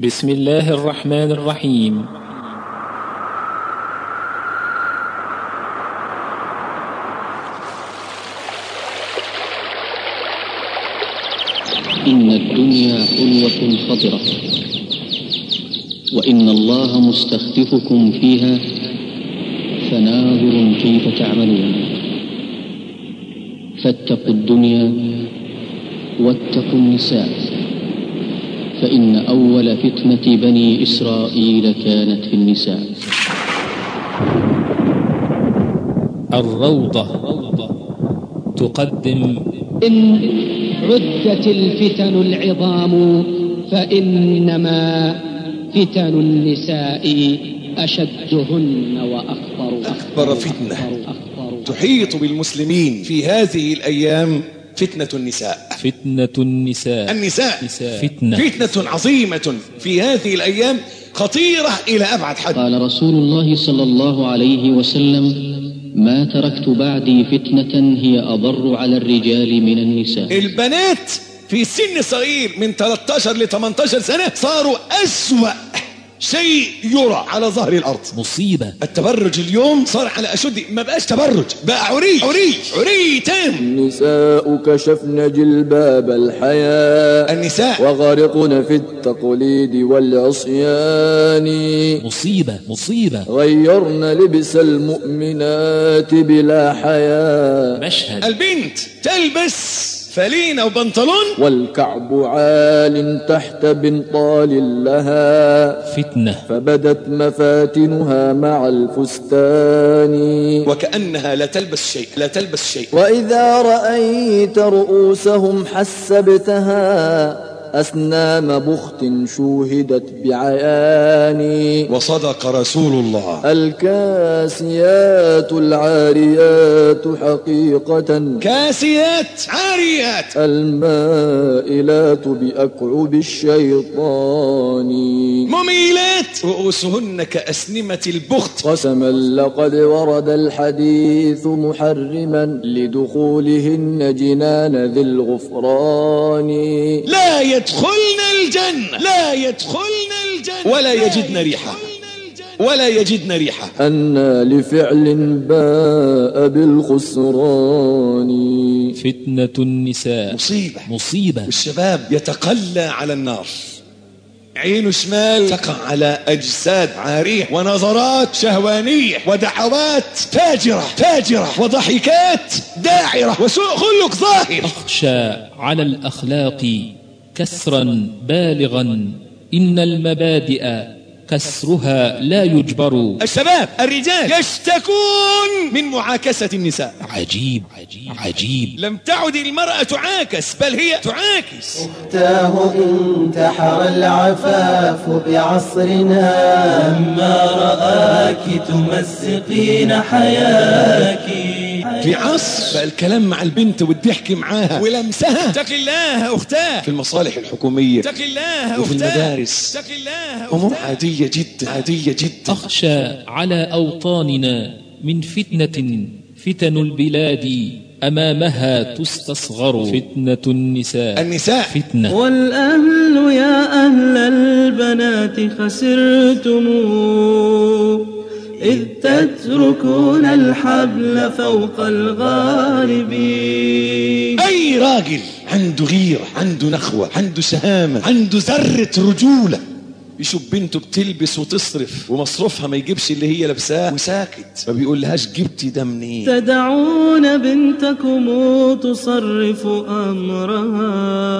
بسم الله الرحمن الرحيم إن الدنيا حلوة خضرة وإن الله مستخلفكم فيها فناظر كيف تعملون فاتقوا الدنيا واتقوا النساء فإن أول فتنة بني إسرائيل كانت في النساء الروضة تقدم إن عدت الفتن العظام فإنما فتن النساء أشدهن وأخطر أكبر فتنة تحيط بالمسلمين في هذه الأيام فتنة النساء فتنة النساء النساء فتنة فتنة عظيمة في هذه الأيام خطيرة إلى أبعد حد قال رسول الله صلى الله عليه وسلم ما تركت بعدي فتنة هي أضر على الرجال من النساء البنات في سن صغير من 13 ل 18 سنة صاروا أسوأ شيء يرى على ظهر الأرض مصيبة التبرج اليوم صار على أشد ما بقاش تبرج بقى عري عري عري تام النساء كشفن جلباب الحياء النساء وغرقن في التقليد والعصيان مصيبة مصيبة غيرن لبس المؤمنات بلا حياء مشهد البنت تلبس فلينة وبنطلون والكعب عال تحت بنطال لها فتنة فبدت مفاتنها مع الفستان وكأنها لا تلبس شيء لا تلبس شيء وإذا رأيت رؤوسهم حسبتها أسنام بخت شوهدت بعيان وصدق رسول الله الكاسيات العاريات حقيقة كاسيات عاريات المائلات بأكعب الشيطان مميلات رؤوسهن كأسنمة البخت قسما لقد ورد الحديث محرما لدخولهن جنان ذي الغفران لا يدخلن الجنة لا يدخلن الجنة ولا يجدن ريحة ولا يجدن ريحة أن لفعل باء بالخسران فتنة النساء مصيبة مصيبة والشباب يتقلى على النار عينه شمال تقع على أجساد عارية ونظرات شهوانية ودعوات فاجرة فاجرة وضحكات داعرة وسوء خلق ظاهر أخشى على الأخلاق كسرا بالغا إن المبادئ كسرها لا يجبر الشباب الرجال يشتكون من معاكسة النساء عجيب عجيب عجيب لم تعد المرأة تعاكس بل هي تعاكس أختاه انتحر العفاف بعصرنا لما رآك تمزقين حياك في عصر بقى الكلام مع البنت والضحك معاها ولمسها اتق الله اختاه في المصالح الحكومية اتق الله وفي المدارس اتق الله امور عادية جدا عادية جدا أخشى على أوطاننا من فتنة فتن البلاد أمامها تستصغر فتنة النساء النساء فتنة والأهل يا أهل البنات خسرتم إذ تتركون الحبل فوق الغالب اي راجل عنده غيرة عنده نخوة عنده شهامة عنده ذرة رجولة يشوف بنته بتلبس وتصرف ومصروفها ما يجيبش اللي هي لابساه وساكت ما بيقولهاش جبتي ده منين تدعون بنتكم تصرف أمرها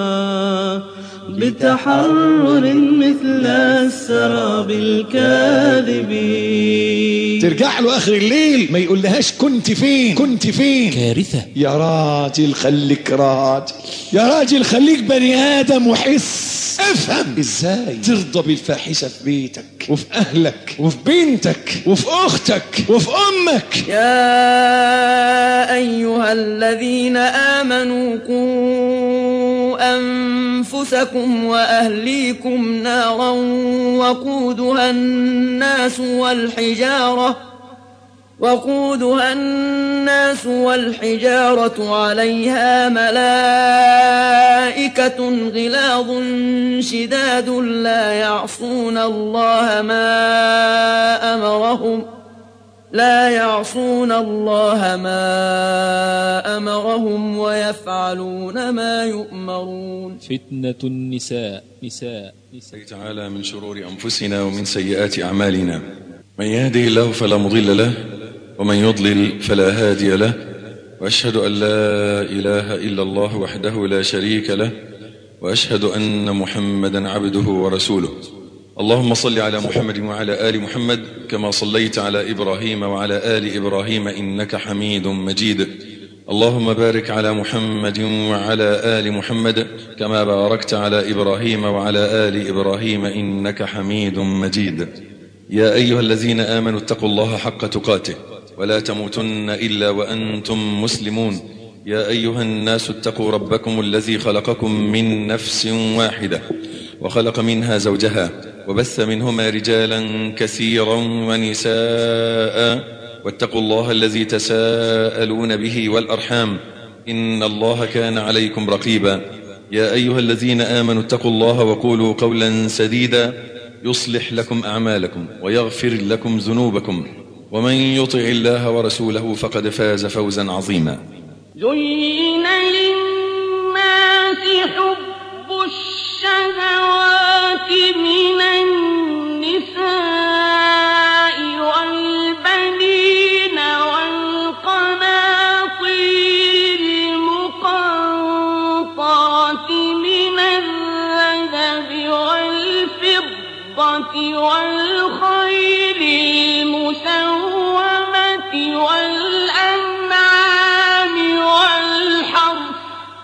بتحرر مثل السراب الكاذب ترجع له اخر الليل ما يقولهاش كنت فين كنت فين كارثة يا راجل خليك راجل يا راجل خليك بني ادم وحس افهم ازاي ترضى بالفاحشه في بيتك وفي اهلك وفي بنتك وفي اختك وفي امك يا أيها الذين آمنوا قوا أنفسكم وأهليكم نارا وقودها الناس والحجارة وقودها الناس والحجارة عليها ملائكة غلاظ شداد لا يعصون الله ما أمرهم لا يعصون الله ما أمرهم ويفعلون ما يؤمرون فتنة النساء نساء نساء تعالى من شرور أنفسنا ومن سيئات أعمالنا من يهده الله فلا مضل له ومن يضلل فلا هادي له وأشهد أن لا إله إلا الله وحده لا شريك له وأشهد أن محمدا عبده ورسوله اللهم صل على محمد وعلى آل محمد كما صليت على إبراهيم وعلى آل إبراهيم إنك حميد مجيد اللهم بارك على محمد وعلى آل محمد كما باركت على إبراهيم وعلى آل إبراهيم إنك حميد مجيد يا أيها الذين آمنوا اتقوا الله حق تقاته ولا تموتن إلا وأنتم مسلمون يا أيها الناس اتقوا ربكم الذي خلقكم من نفس واحدة وخلق منها زوجها وبث منهما رجالا كثيرا ونساء واتقوا الله الذي تساءلون به والأرحام إن الله كان عليكم رقيبا يا أيها الذين آمنوا اتقوا الله وقولوا قولا سديدا يصلح لكم أعمالكم ويغفر لكم ذنوبكم ومن يطع الله ورسوله فقد فاز فوزا عظيما زين للناس حب الشهوات من النساء والبنين والقناطير المقنطرة من الذهب والفضة والخيل المسومة والأنعام والحرث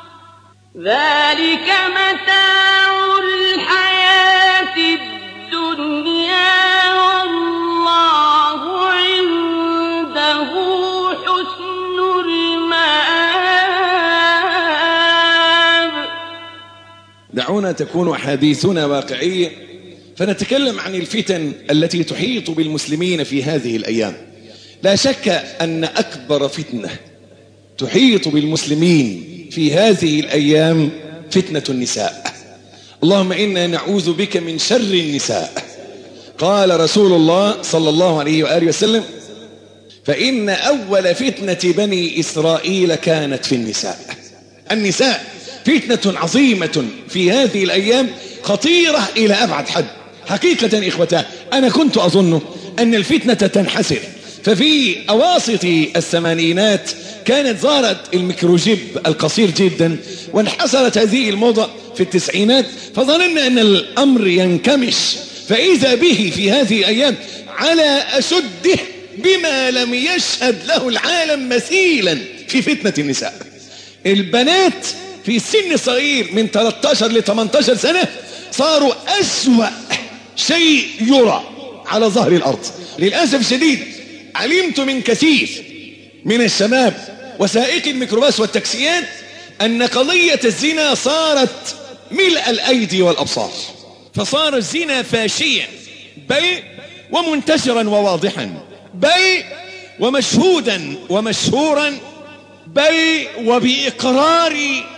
ذلك متاع الحياة الدنيا والله عنده حسن المآب دعونا تكون أحاديثنا واقعية فنتكلم عن الفتن التي تحيط بالمسلمين في هذه الأيام لا شك أن أكبر فتنة تحيط بالمسلمين في هذه الأيام فتنة النساء اللهم إنا نعوذ بك من شر النساء قال رسول الله صلى الله عليه وآله وسلم فإن أول فتنة بني إسرائيل كانت في النساء النساء فتنة عظيمة في هذه الأيام خطيرة إلى أبعد حد حقيقة إخوتاه أنا كنت أظن أن الفتنة تنحسر ففي أواسط الثمانينات كانت ظهرت الميكروجيب القصير جدا وانحسرت هذه الموضة في التسعينات فظننا أن الأمر ينكمش فإذا به في هذه الأيام على أشده بما لم يشهد له العالم مثيلا في فتنة النساء البنات في سن صغير من 13 ل 18 سنة صاروا أسوأ شيء يرى على ظهر الأرض للأسف الشديد علمت من كثير من الشباب وسائق الميكروباص والتاكسيات أن قضية الزنا صارت ملء الأيدي والأبصار فصار الزنا فاشيا بل ومنتشرا وواضحا بل ومشهودا ومشهورا بل وبإقرار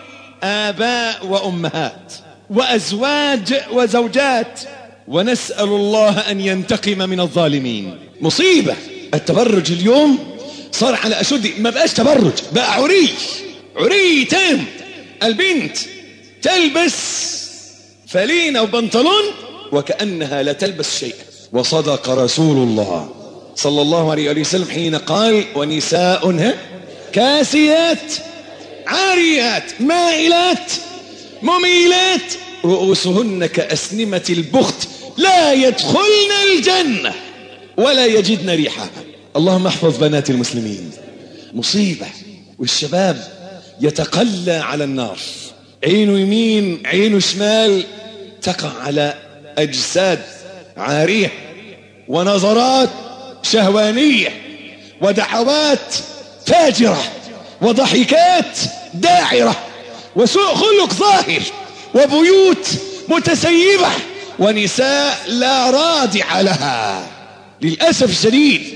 آباء وأمهات وأزواج وزوجات ونسأل الله أن ينتقم من الظالمين مصيبة التبرج اليوم صار على أشد ما بقاش تبرج بقى عري عري تام البنت تلبس فلينة وبنطلون وكأنها لا تلبس شيئا وصدق رسول الله صلى الله عليه وسلم حين قال ونساء كاسيات عاريات مائلات مميلات رؤوسهن كأسنمة البخت لا يدخلن الجنة ولا يجدن ريحها اللهم احفظ بنات المسلمين مصيبة والشباب يتقلى على النار عينه يمين عينه شمال تقع على أجساد عارية ونظرات شهوانية ودعوات فاجرة وضحكات داعرة وسوء خلق ظاهر وبيوت متسيبة ونساء لا رادع لها للأسف الشديد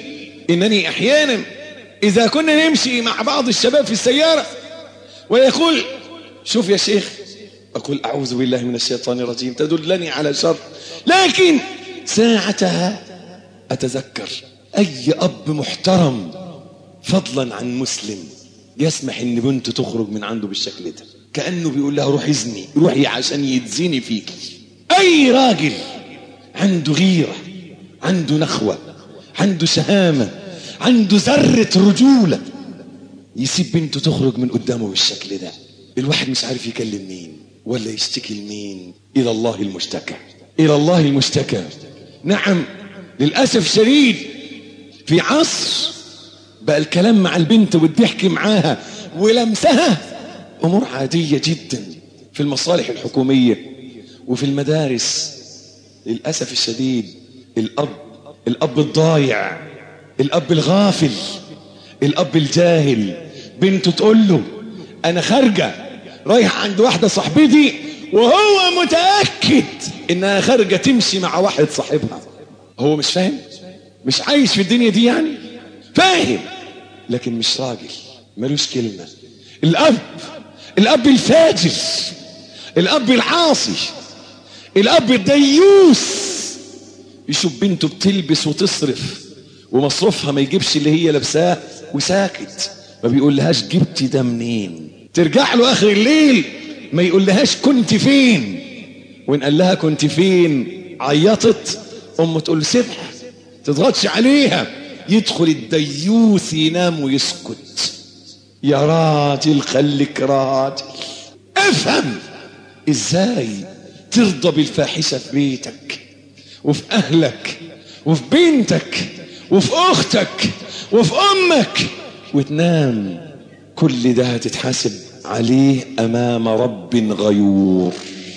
إنني أحيانا إذا كنا نمشي مع بعض الشباب في السيارة ويقول شوف يا شيخ أقول أعوذ بالله من الشيطان الرجيم تدلني على شر لكن ساعتها أتذكر أي أب محترم فضلا عن مسلم يسمح ان بنته تخرج من عنده بالشكل ده كانه بيقول لها روحي اذني روحي عشان يتزني فيكي اي راجل عنده غيره عنده نخوه عنده شهامه عنده ذره رجوله يسيب بنته تخرج من قدامه بالشكل ده الواحد مش عارف يكلم مين ولا يشتكي لمين الى الله المشتكى الى الله المشتكى نعم للاسف شديد في عصر بقى الكلام مع البنت والضحك معاها ولمسها امور عاديه جدا في المصالح الحكوميه وفي المدارس للاسف الشديد الاب الاب الضايع الاب الغافل الاب الجاهل بنته تقول له انا خارجه رايحه عند واحده صاحبتي وهو متاكد انها خارجه تمشي مع واحد صاحبها هو مش فاهم مش عايش في الدنيا دي يعني فاهم لكن مش راجل ملوش كلمة الأب الأب الفاجر الأب العاصي الأب الديوس يشوف بنته بتلبس وتصرف ومصروفها ما يجيبش اللي هي لابساه وساكت ما بيقولهاش جبتي ده منين ترجع له آخر الليل ما يقولهاش كنت فين وإن قال لها كنت فين عيطت أمه تقول له سيبها تضغطش عليها يدخل الديوث ينام ويسكت يا راجل خليك راجل افهم ازاي ترضى بالفاحشة في بيتك وفي اهلك وفي بنتك وفي اختك وفي امك وتنام كل ده هتتحاسب عليه امام رب غيور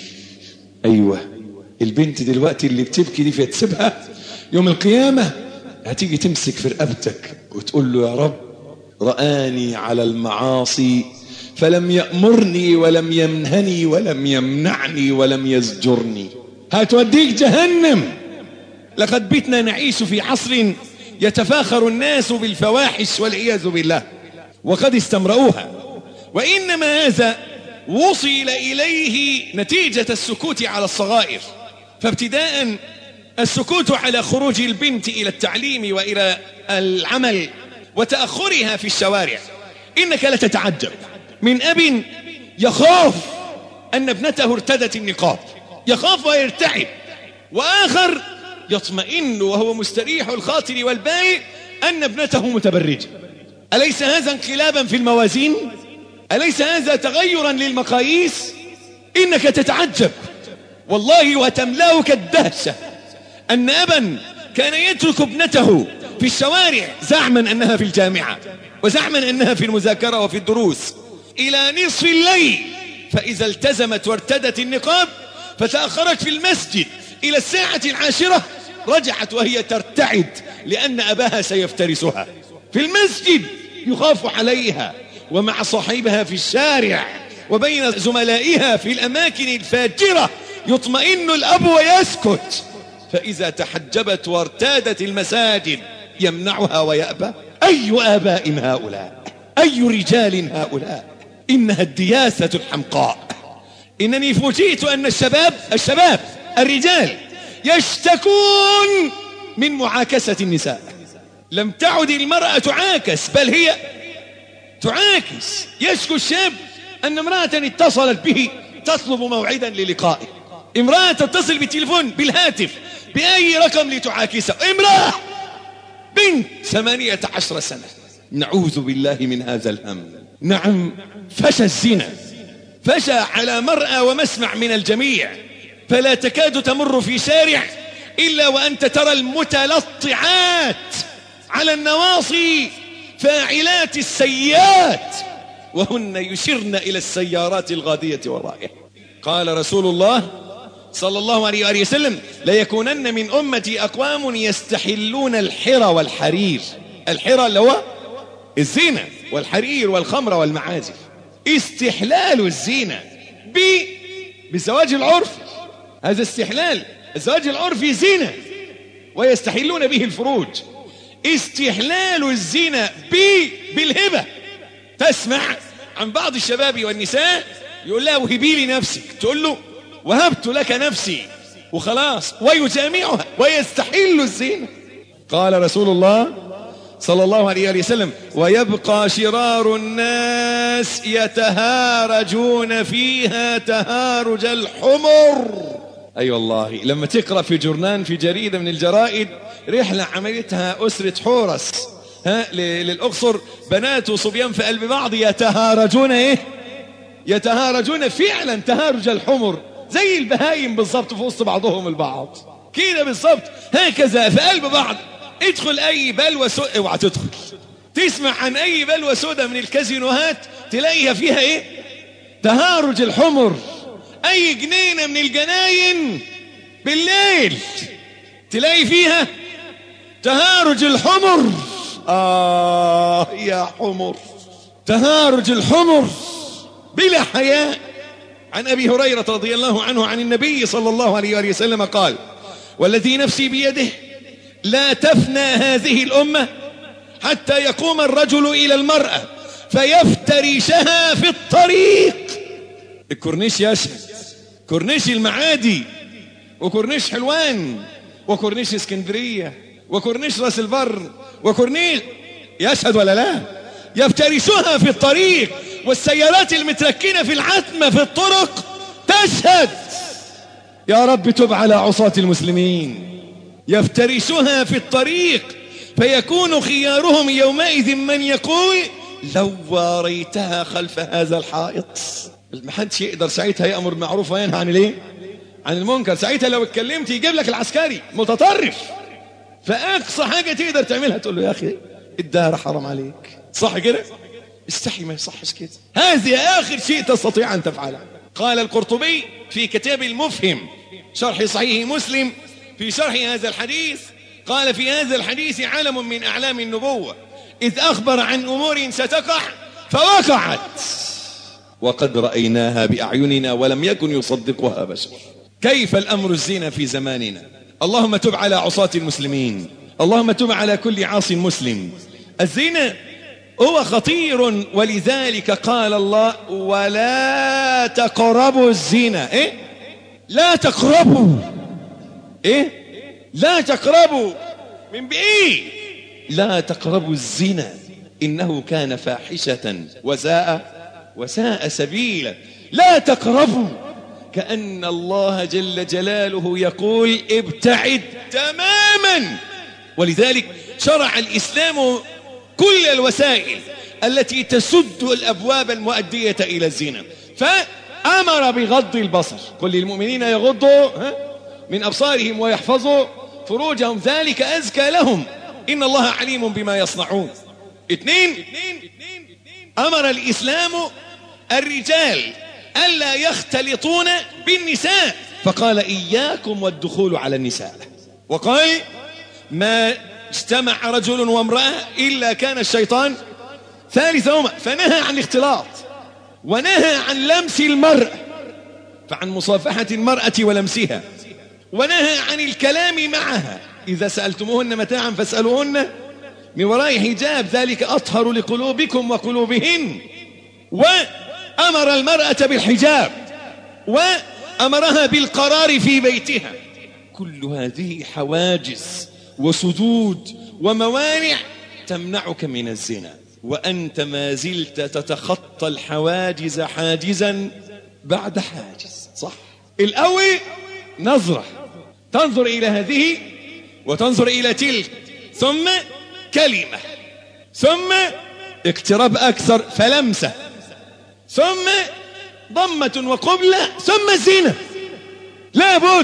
ايوه البنت دلوقتي اللي بتبكي دي فتسيبها يوم القيامه هتيجي تمسك في رقبتك وتقول له يا رب رآني على المعاصي فلم يأمرني ولم يمنهني ولم يمنعني ولم يزجرني هتوديك جهنم لقد بتنا نعيش في عصر يتفاخر الناس بالفواحش والعياذ بالله وقد استمرؤوها وإنما هذا وصل إليه نتيجة السكوت على الصغائر فابتداء السكوت على خروج البنت إلى التعليم وإلى العمل وتأخرها في الشوارع إنك لتتعجب من أب يخاف أن ابنته ارتدت النقاب يخاف ويرتعب وآخر يطمئن وهو مستريح الخاطر والبال أن ابنته متبرجة أليس هذا انقلابا في الموازين أليس هذا تغيرا للمقاييس إنك تتعجب والله وتملأك الدهشة أن أبا كان يترك ابنته في الشوارع زعما أنها في الجامعة وزعما أنها في المذاكرة وفي الدروس إلى نصف الليل فإذا التزمت وارتدت النقاب فتأخرت في المسجد إلى الساعة العاشرة رجعت وهي ترتعد لأن أباها سيفترسها في المسجد يخاف عليها ومع صاحبها في الشارع وبين زملائها في الأماكن الفاجرة يطمئن الأب ويسكت فإذا تحجبت وارتادت المساجد يمنعها ويأبى أي آباء هؤلاء أي رجال هؤلاء إنها الدياسة الحمقاء إنني فوجئت أن الشباب الشباب الرجال يشتكون من معاكسة النساء لم تعد المرأة تعاكس بل هي تعاكس يشكو الشاب أن امرأة اتصلت به تطلب موعدا للقائه امرأة تتصل بالتليفون بالهاتف بأي رقم لتعاكسه امرأة بنت ثمانية عشر سنة نعوذ بالله من هذا الهم نعم فشى الزنا فشى على مرأى ومسمع من الجميع فلا تكاد تمر في شارع إلا وأنت ترى المتلطعات على النواصي فاعلات السيئات وهن يشرن إلى السيارات الغادية والرائحة قال رسول الله صلى الله عليه وآله وسلم ليكونن من أمتي أقوام يستحلون الحرى والحرير الحرى اللي هو الزينة والحرير والخمر والمعازف استحلال الزينة ب بالزواج العرفي هذا استحلال الزواج العرفي زينة ويستحلون به الفروج استحلال الزنا بي بالهبة تسمع عن بعض الشباب والنساء يقول لها وهبي لي نفسك تقول له وهبت لك نفسي وخلاص ويجامعها ويستحل الزنا قال رسول الله صلى الله عليه وآله وسلم ويبقى شرار الناس يتهارجون فيها تهارج الحمر أي أيوة والله لما تقرأ في جورنان في جريدة من الجرائد رحلة عملتها أسرة حورس ها ل- للأقصر بنات وصبيان في قلب بعض يتهارجون إيه يتهارجون فعلا تهارج الحمر زي البهايم بالظبط في وسط بعضهم البعض كده بالظبط هكذا في قلب بعض ادخل اي بلوى سوداء اوعى تدخل تسمع عن اي بلوى سوداء من الكازينوهات تلاقيها فيها ايه تهارج الحمر اي جنينه من الجناين بالليل تلاقي فيها تهارج الحمر آه يا حمر تهارج الحمر بلا حياء عن أبي هريرة رضي الله عنه عن النبي صلى الله عليه وآله وسلم قال والذي نفسي بيده لا تفنى هذه الأمة حتى يقوم الرجل إلى المرأة فيفترشها في الطريق الكورنيش يشهد كورنيش المعادي وكورنيش حلوان وكورنيش اسكندرية وكورنيش راس البر وكورنيش يشهد ولا لا يفترشها في الطريق والسيارات المتركنة في العتمة في الطرق تشهد يا رب تب على عصاة المسلمين يفترشها في الطريق فيكون خيارهم يومئذ من يقول لو واريتها خلف هذا الحائط ما حدش يقدر ساعتها يأمر بالمعروف وينهى عن الايه عن المنكر ساعتها لو اتكلمت يجيب لك العسكري متطرف فأقصى حاجة تقدر تعملها تقول له يا أخي الدهر حرام عليك صح كده استحي ما يصحش كده هذه آخر شيء تستطيع أن تفعله قال القرطبي في كتاب المفهم شرح صحيح مسلم في شرح هذا الحديث قال في هذا الحديث علم من أعلام النبوة إذ أخبر عن أمور ستقع فوقعت وقد رأيناها بأعيننا ولم يكن يصدقها بشر كيف الأمر الزنا في زماننا اللهم تب على عصاة المسلمين اللهم تب على كل عاص مسلم الزنا هو خطير ولذلك قال الله ولا تقربوا الزنا ايه لا تقربوا ايه لا تقربوا من بايه لا تقربوا الزنا انه كان فاحشة وساء وساء سبيلا لا تقربوا كأن الله جل جلاله يقول ابتعد تماما ولذلك شرع الإسلام كل الوسائل التي تسد الأبواب المؤدية إلى الزنا فأمر بغض البصر كل المؤمنين يغضوا ها، من أبصارهم ويحفظوا فروجهم ذلك أزكى لهم إن الله عليم بما يصنعون اثنين أمر الإسلام الرجال ألا يختلطون بالنساء فقال إياكم والدخول على النساء وقال ما اجتمع رجل وامرأة إلا كان الشيطان ثالثهما فنهى عن الاختلاط ونهى عن لمس المرأة فعن مصافحة المرأة ولمسها ونهى عن الكلام معها إذا سألتموهن متاعا فاسألوهن من وراء حجاب ذلك أطهر لقلوبكم وقلوبهن وأمر المرأة بالحجاب وأمرها بالقرار في بيتها كل هذه حواجز وسدود وموانع تمنعك من الزنا وأنت ما زلت تتخطى الحواجز حاجزا بعد حاجز صح الأول نظرة تنظر إلى هذه وتنظر إلى تلك ثم كلمة ثم اقتراب أكثر فلمسة ثم ضمة وقبلة ثم الزنا لابد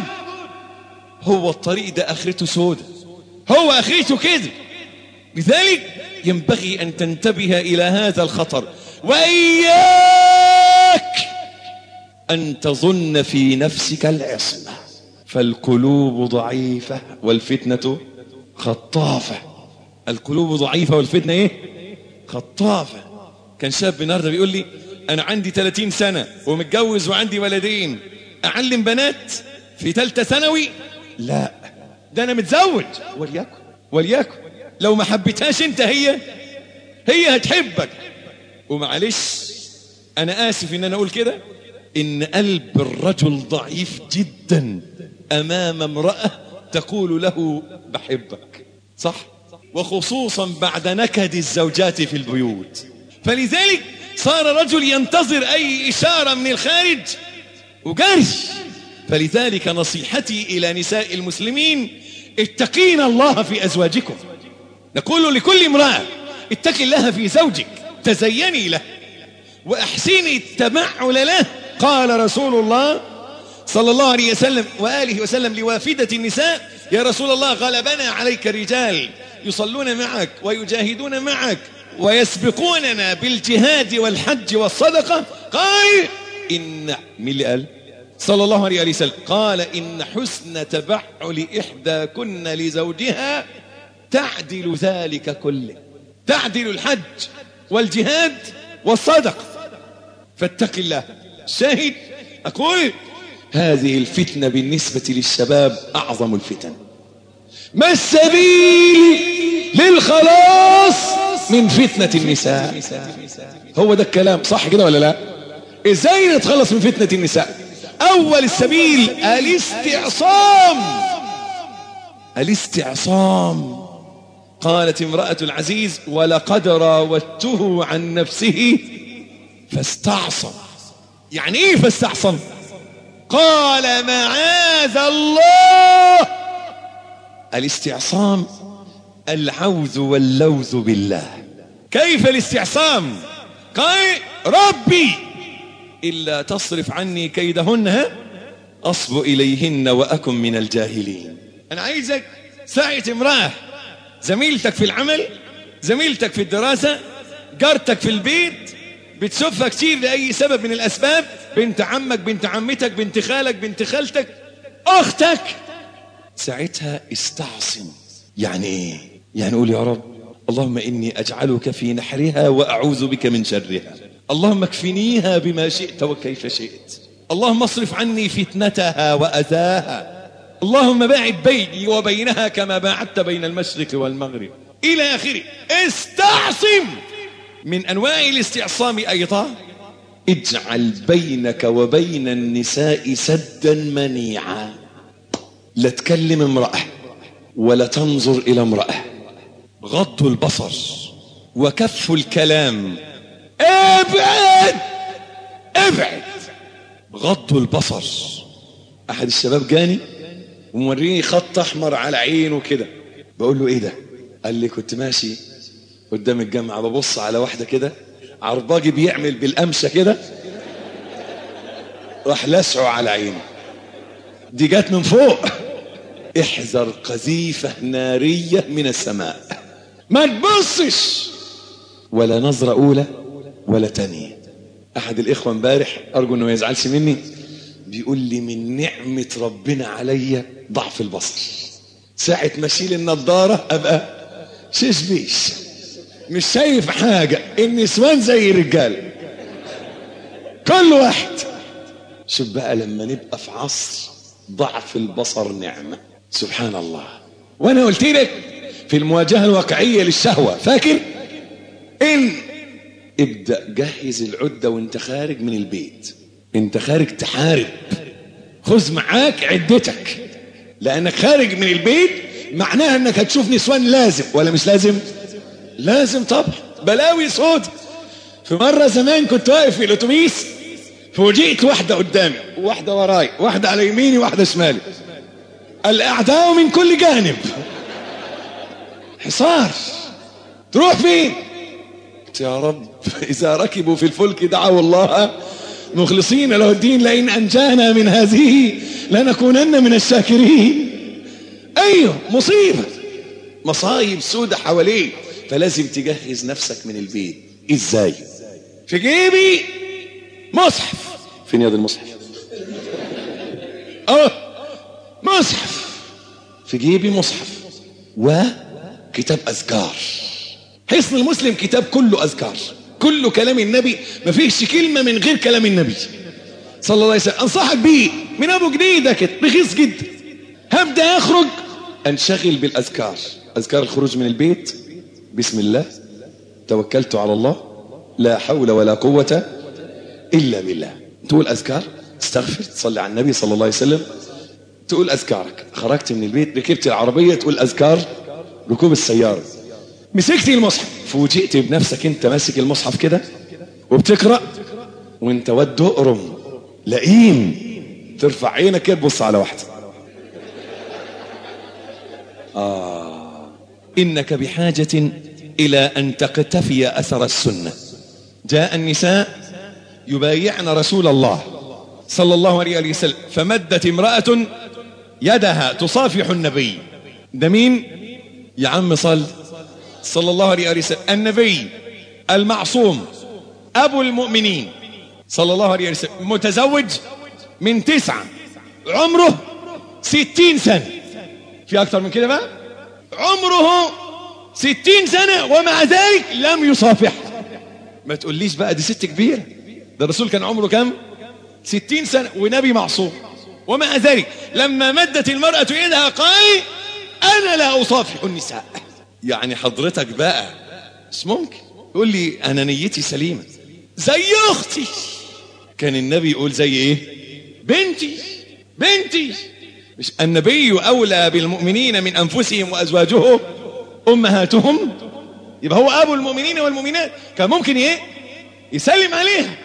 هو الطريق ده اخرته سودة هو اخرته كده لذلك ينبغي ان تنتبه الى هذا الخطر واياك ان تظن في نفسك العصمة فالقلوب ضعيفة والفتنة خطافة القلوب ضعيفة والفتنة ايه خطافة كان شاب النهارده بيقول لي انا عندي 30 سنة ومتجوز وعندي ولدين اعلم بنات في ثالثه ثانوي لا ده انا متزوج وليكن وليكن لو ما حبيتهاش انت هي هي هتحبك ومعلش انا اسف ان انا اقول كده ان قلب الرجل ضعيف جدا امام امراه تقول له بحبك صح وخصوصا بعد نكد الزوجات في البيوت فلذلك صار رجل ينتظر اي اشاره من الخارج وجري فلذلك نصيحتي الى نساء المسلمين اتقين الله في ازواجكم نقول لكل امراه اتق الله في زوجك تزيني له واحسني التبعل له قال رسول الله صلى الله عليه وسلم واله وسلم لوافده النساء يا رسول الله غلبنا عليك رجال يصلون معك ويجاهدون معك ويسبقوننا بالجهاد والحج والصدقه قال ان مين اللي قال صلى الله عليه وسلم قال إن حسن تبعل إحداكن لزوجها تعدل ذلك كله تعدل الحج والجهاد والصدق فاتق الله شاهد أقول هذه الفتنة بالنسبة للشباب أعظم الفتن ما السبيل للخلاص من فتنة النساء هو ده الكلام صح كده ولا لا ازاي نتخلص من فتنة النساء اول السبيل الاستعصام الاستعصام قالت امرأة العزيز ولقد راودته عن نفسه فاستعصم يعني ايه فاستعصم قال معاذ الله الاستعصام العوذ واللوذ بالله كيف الاستعصام قال ربي إلا تصرف عني كيدهن ها؟ أصب إليهن وأكن من الجاهلين أنا عايزك ساعة امرأة زميلتك في العمل زميلتك في الدراسة جارتك في البيت بتسفها كتير لأي سبب من الأسباب بنت عمك بنت عمتك بنت خالك بنت خالتك أختك ساعتها استعصم يعني ايه يعني قول يا رب اللهم إني أجعلك في نحرها وأعوذ بك من شرها اللهم اكفنيها بما شئت وكيف شئت اللهم اصرف عني فتنتها وأذاها اللهم باعد بيني وبينها كما باعدت بين المشرق والمغرب إلى آخره استعصم من أنواع الاستعصام أيضا اجعل بينك وبين النساء سدا منيعا لا تكلم امرأة ولا تنظر إلى امرأة غض البصر وكف الكلام ابعد ابعد غض البصر احد الشباب جاني وموريني خط احمر على عينه كده بقول له ايه ده قال لي كنت ماشي قدام الجامعه ببص على واحده كده عرباجي بيعمل بالقمشه كده راح لسعه على عينه دي جت من فوق احذر قذيفه ناريه من السماء ما تبصش ولا نظره اولى ولا تانية احد الاخوه امبارح ارجو انه ما يزعلش مني بيقول لي من نعمه ربنا عليا ضعف البصر ساعه ما اشيل النضاره ابقى ششبيش مش شايف حاجه النسوان زي الرجال كل واحد شوف بقى لما نبقى في عصر ضعف البصر نعمه سبحان الله وانا قلت لك في المواجهه الواقعيه للشهوه فاكر ان ابدأ جهز العدة وانت خارج من البيت انت خارج تحارب خذ معاك عدتك لانك خارج من البيت معناها انك هتشوف نسوان لازم ولا مش لازم لازم طبعا بلاوي صوت في مرة زمان كنت واقف في الاتوبيس فوجئت واحدة قدامي وواحدة وراي واحدة على يميني واحدة شمالي الأعداء من كل جانب حصار تروح فين قلت يا رب إذا ركبوا في الفلك دعوا الله مخلصين له الدين لئن أنجانا من هذه لنكونن من الشاكرين أيوه مصيبة مصايب سودة حواليك فلازم تجهز نفسك من البيت إزاي في جيبي مصحف فين يد المصحف اه مصحف في جيبي مصحف وكتاب أذكار حصن المسلم كتاب كله أذكار كله كلام النبي ما فيش كلمة من غير كلام النبي صلى الله عليه وسلم أنصحك بيه من أبو جديدة كده رخيص جدا هبدأ أخرج أنشغل بالأذكار أذكار الخروج من البيت بسم الله توكلت على الله لا حول ولا قوة إلا بالله تقول أذكار تستغفر تصلي على النبي صلى الله عليه وسلم تقول أذكارك خرجت من البيت ركبت العربية تقول أذكار ركوب السيارة مسكت المصحف فوجئت بنفسك انت ماسك المصحف كده وبتقرأ وانت ود اقرم لئيم ترفع عينك كده تبص على واحدة آه إنك بحاجة إلى أن تقتفي أثر السنة جاء النساء يبايعن رسول الله صلى الله عليه وسلم فمدت امرأة يدها تصافح النبي ده مين يا عم صل صلى الله عليه وسلم النبي المعصوم أبو المؤمنين صلى الله عليه وسلم متزوج من تسعة عمره ستين سنة في أكثر من كده بقى عمره ستين سنة ومع ذلك لم يصافح ما تقوليش بقى دي ست كبيرة ده الرسول كان عمره كم ستين سنة ونبي معصوم ومع ذلك لما مدت المرأة يدها قال أنا لا أصافح النساء يعني حضرتك بقى مش ممكن يقول لي أنا نيتي سليمة زي أختي كان النبي يقول زي إيه بنتي بنتي مش النبي أولى بالمؤمنين من أنفسهم وأزواجه أمهاتهم يبقى هو أبو المؤمنين والمؤمنات كان ممكن إيه يسلم عليها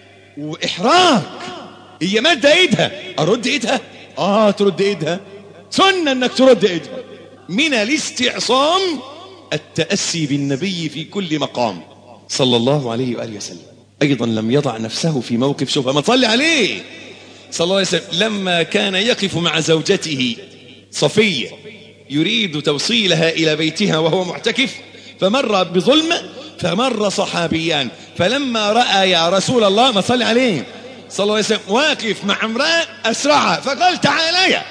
وإحراج هي مادة إيدها أرد إيدها آه ترد إيدها سنة أنك ترد إيدها من الاستعصام التأسي بالنبي في كل مقام صلى الله عليه وآله وسلم أيضا لم يضع نفسه في موقف شبهة ما تصلي عليه صلى الله عليه وسلم لما كان يقف مع زوجته صفية يريد توصيلها إلى بيتها وهو معتكف فمر بظلمة فمر صحابيان فلما رأى يا رسول الله ما صلي عليه صلى الله عليه وسلم واقف مع امرأة أسرعها فقال تعالى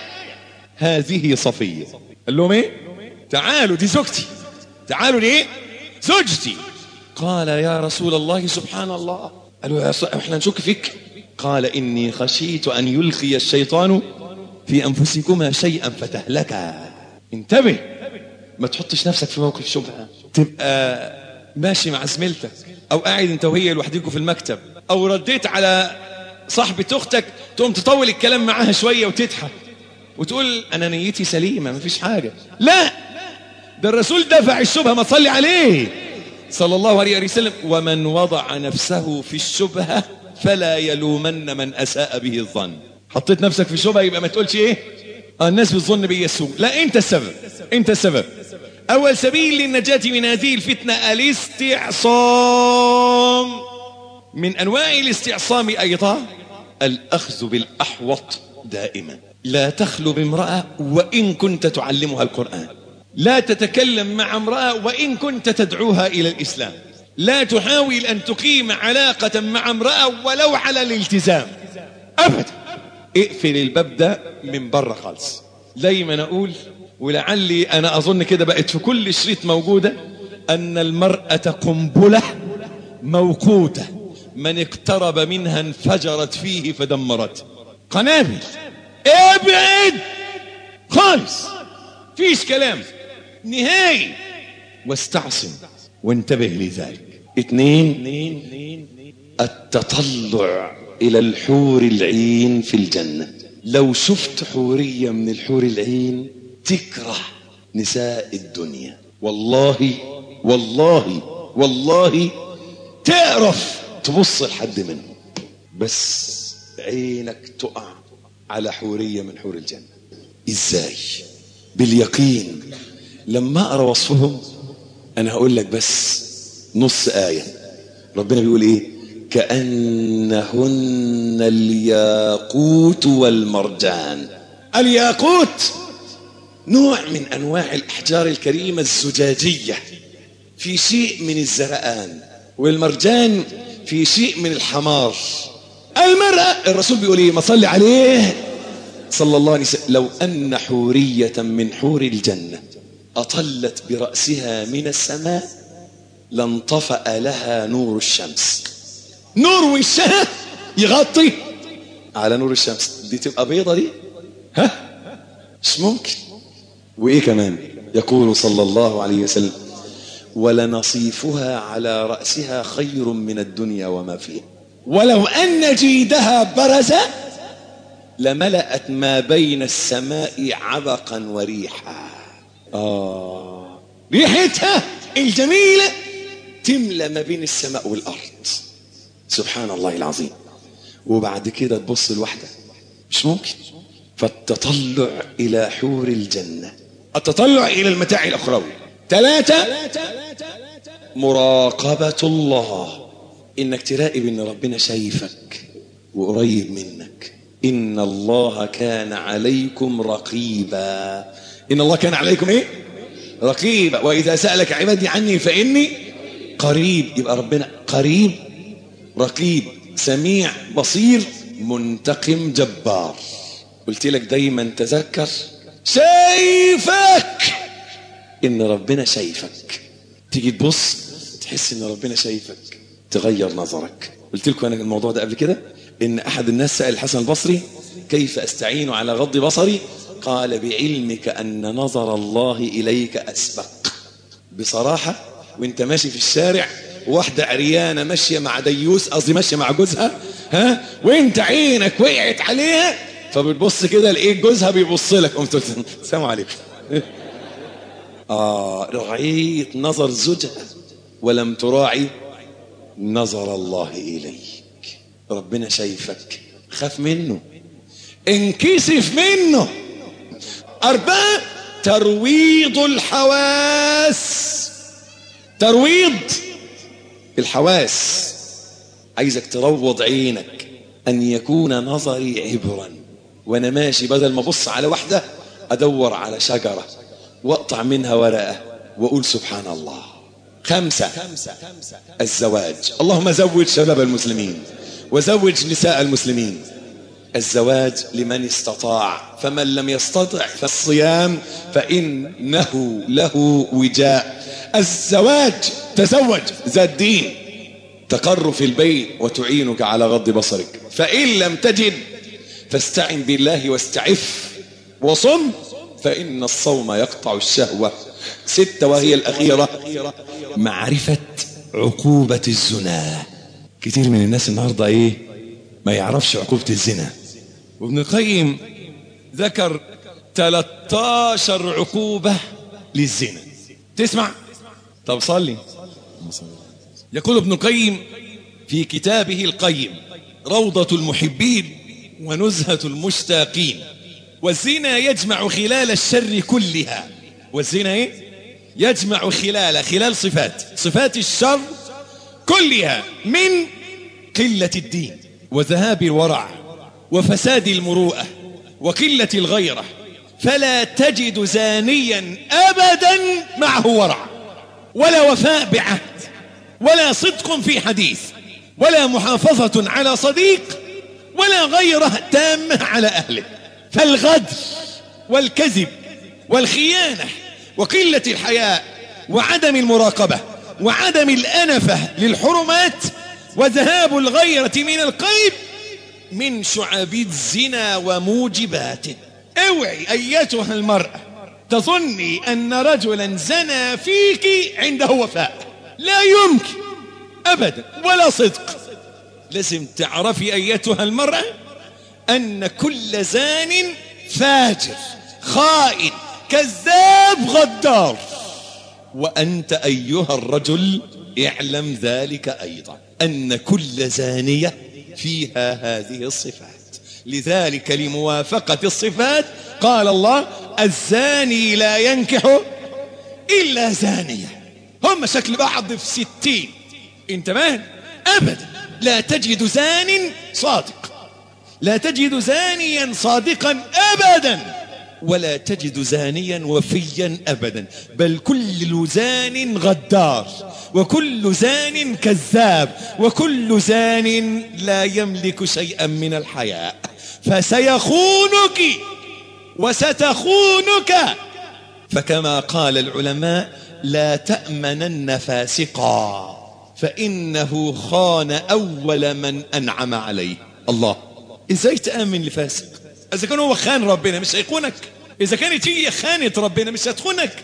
هذه صفية قال لهم ايه تعالوا دي زوجتي تعالوا ليه زوجتي قال يا رسول الله سبحان الله قالوا يا ص- احنا نشك فيك قال إني خشيت أن يلقي الشيطان في أنفسكما شيئا فتهلكا انتبه ما تحطش نفسك في موقف شبهة تبقى ماشي مع زميلتك أو قاعد أنت وهي لوحدكم في المكتب أو رديت على صاحبة أختك تقوم تطول الكلام معاها شوية وتضحك وتقول أنا نيتي سليمة مفيش حاجة لا ده الرسول دفع الشبهة ما تصلي عليه صلى الله عليه وسلم ومن وضع نفسه في الشبهة فلا يلومن من أساء به الظن حطيت نفسك في الشبهة يبقى ما تقولش إيه آه الناس بتظن بي السوء لا أنت السبب أنت السبب أول سبيل للنجاة من هذه الفتنة الاستعصام من أنواع الاستعصام أيضا الأخذ بالأحوط دائما لا تخلو بامرأة وإن كنت تعلمها القرآن لا تتكلم مع امرأة وإن كنت تدعوها إلى الإسلام لا تحاول أن تقيم علاقة مع امرأة ولو على الالتزام أبدا اقفل الباب ده من بره خالص دايما أقول ولعلي أنا أظن كده بقت في كل شريط موجودة أن المرأة قنبلة موقوتة من اقترب منها انفجرت فيه فدمرت قنابل ابعد خالص فيش كلام نهائي واستعصم وانتبه لذلك اثنين التطلع الى الحور العين في الجنة لو شفت حورية من الحور العين تكره نساء الدنيا والله والله والله تعرف تبص لحد منهم بس عينك تقع على حورية من حور الجنة ازاي باليقين لما اقرا وصفهم انا هقول لك بس نص آية ربنا بيقول ايه كأنهن الياقوت والمرجان الياقوت نوع من انواع الاحجار الكريمة الزجاجية في شيء من الزرقان والمرجان في شيء من الحمار المرأة الرسول بيقول ايه ما صلي عليه صلى الله عليه وسلم لو أن حورية من حور الجنة أطلت برأسها من السماء لانطفأ لها نور الشمس نور وشها يغطي على نور الشمس دي تبقى بيضة دي ها مش ممكن وإيه كمان يقول صلى الله عليه وسلم ولنصيفها على رأسها خير من الدنيا وما فيها ولو أن جيدها برز لملأت ما بين السماء عبقا وريحا آه ريحتها الجميلة تملى ما بين السماء والأرض سبحان الله العظيم وبعد كده تبص لوحدة مش ممكن فالتطلع إلى حور الجنة التطلع إلى المتاع الأخروي ثلاثة مراقبة الله إنك تراقب إن ربنا شايفك وقريب منك إن الله كان عليكم رقيبا إن الله كان عليكم إيه رقيبا وإذا سألك عبادي عني فإني قريب يبقى ربنا قريب رقيب سميع بصير منتقم جبار قلت لك دايما تذكر شايفك ان ربنا شايفك تيجي تبص تحس ان ربنا شايفك تغير نظرك قلت لكم انا الموضوع ده قبل كده ان احد الناس سال الحسن البصري كيف استعين على غض بصري قال بعلمك ان نظر الله اليك اسبق بصراحه وانت ماشي في الشارع واحده عريانه ماشيه مع ديوس قصدي ماشيه مع جوزها ها وانت عينك وقعت عليها فبتبص كده لقيت جوزها بيبص لك قمت قلت السلام عليكم آه رعيت نظر زوجها ولم تراعي نظر الله إليك ربنا شايفك خاف منه انكسف منه أربعة ترويض الحواس ترويض الحواس عايزك تروض عينك أن يكون نظري عبرا وأنا ماشي بدل ما أبص على واحدة أدور على شجرة واقطع منها ورقة وأقول سبحان الله خمسة الزواج اللهم زوج شباب المسلمين وزوج نساء المسلمين الزواج لمن استطاع فمن لم يستطع فالصيام فإنه له وجاء الزواج تزوج ذات دين تقر في البيت وتعينك على غض بصرك فإن لم تجد فاستعن بالله واستعف وصم فإن الصوم يقطع الشهوة ستة وهي الأخيرة معرفة عقوبة الزنا كتير من الناس النهاردة إيه ما يعرفش عقوبة الزنا وابن القيم ذكر 13 عقوبة للزنا تسمع طب صلي يقول ابن القيم في كتابه القيم روضة المحبين ونزهة المشتاقين والزنا يجمع خلال الشر كلها والزنا ايه يجمع خلال خلال صفات صفات الشر كلها من قلة الدين وذهاب الورع وفساد المروءة وقلة الغيرة فلا تجد زانيا أبدا معه ورع ولا وفاء بعهد ولا صدق في حديث ولا محافظة على صديق ولا غيرة تامة على أهله فالغدر والكذب والخيانة وقلة الحياء وعدم المراقبة وعدم الأنفة للحرمات وذهاب الغيرة من القلب من شعب الزنا وموجباته اوعي أيتها المرأة تظني أن رجلا زنى فيك عنده وفاء لا يمكن أبدا ولا صدق لازم تعرفي أيتها المرأة أن كل زان فاجر خائن كذاب غدار وأنت أيها الرجل اعلم ذلك أيضا أن كل زانية فيها هذه الصفات لذلك لموافقة الصفات قال الله الزاني لا ينكح إلا زانية هم شكل بعض في ستين انتبه أبدا لا تجد زان صادق لا تجد زانيا صادقا أبدا ولا تجد زانيا وفيا أبدا بل كل زان غدار وكل زان كذاب وكل زان لا يملك شيئا من الحياء فسيخونك وستخونك فكما قال العلماء لا تأمنن فاسقا فإنه خان أول من أنعم عليه الله إزاي تآمن لفاسق إذا كان هو خان ربنا مش هيخونك إذا كانت هي خانت ربنا مش هتخونك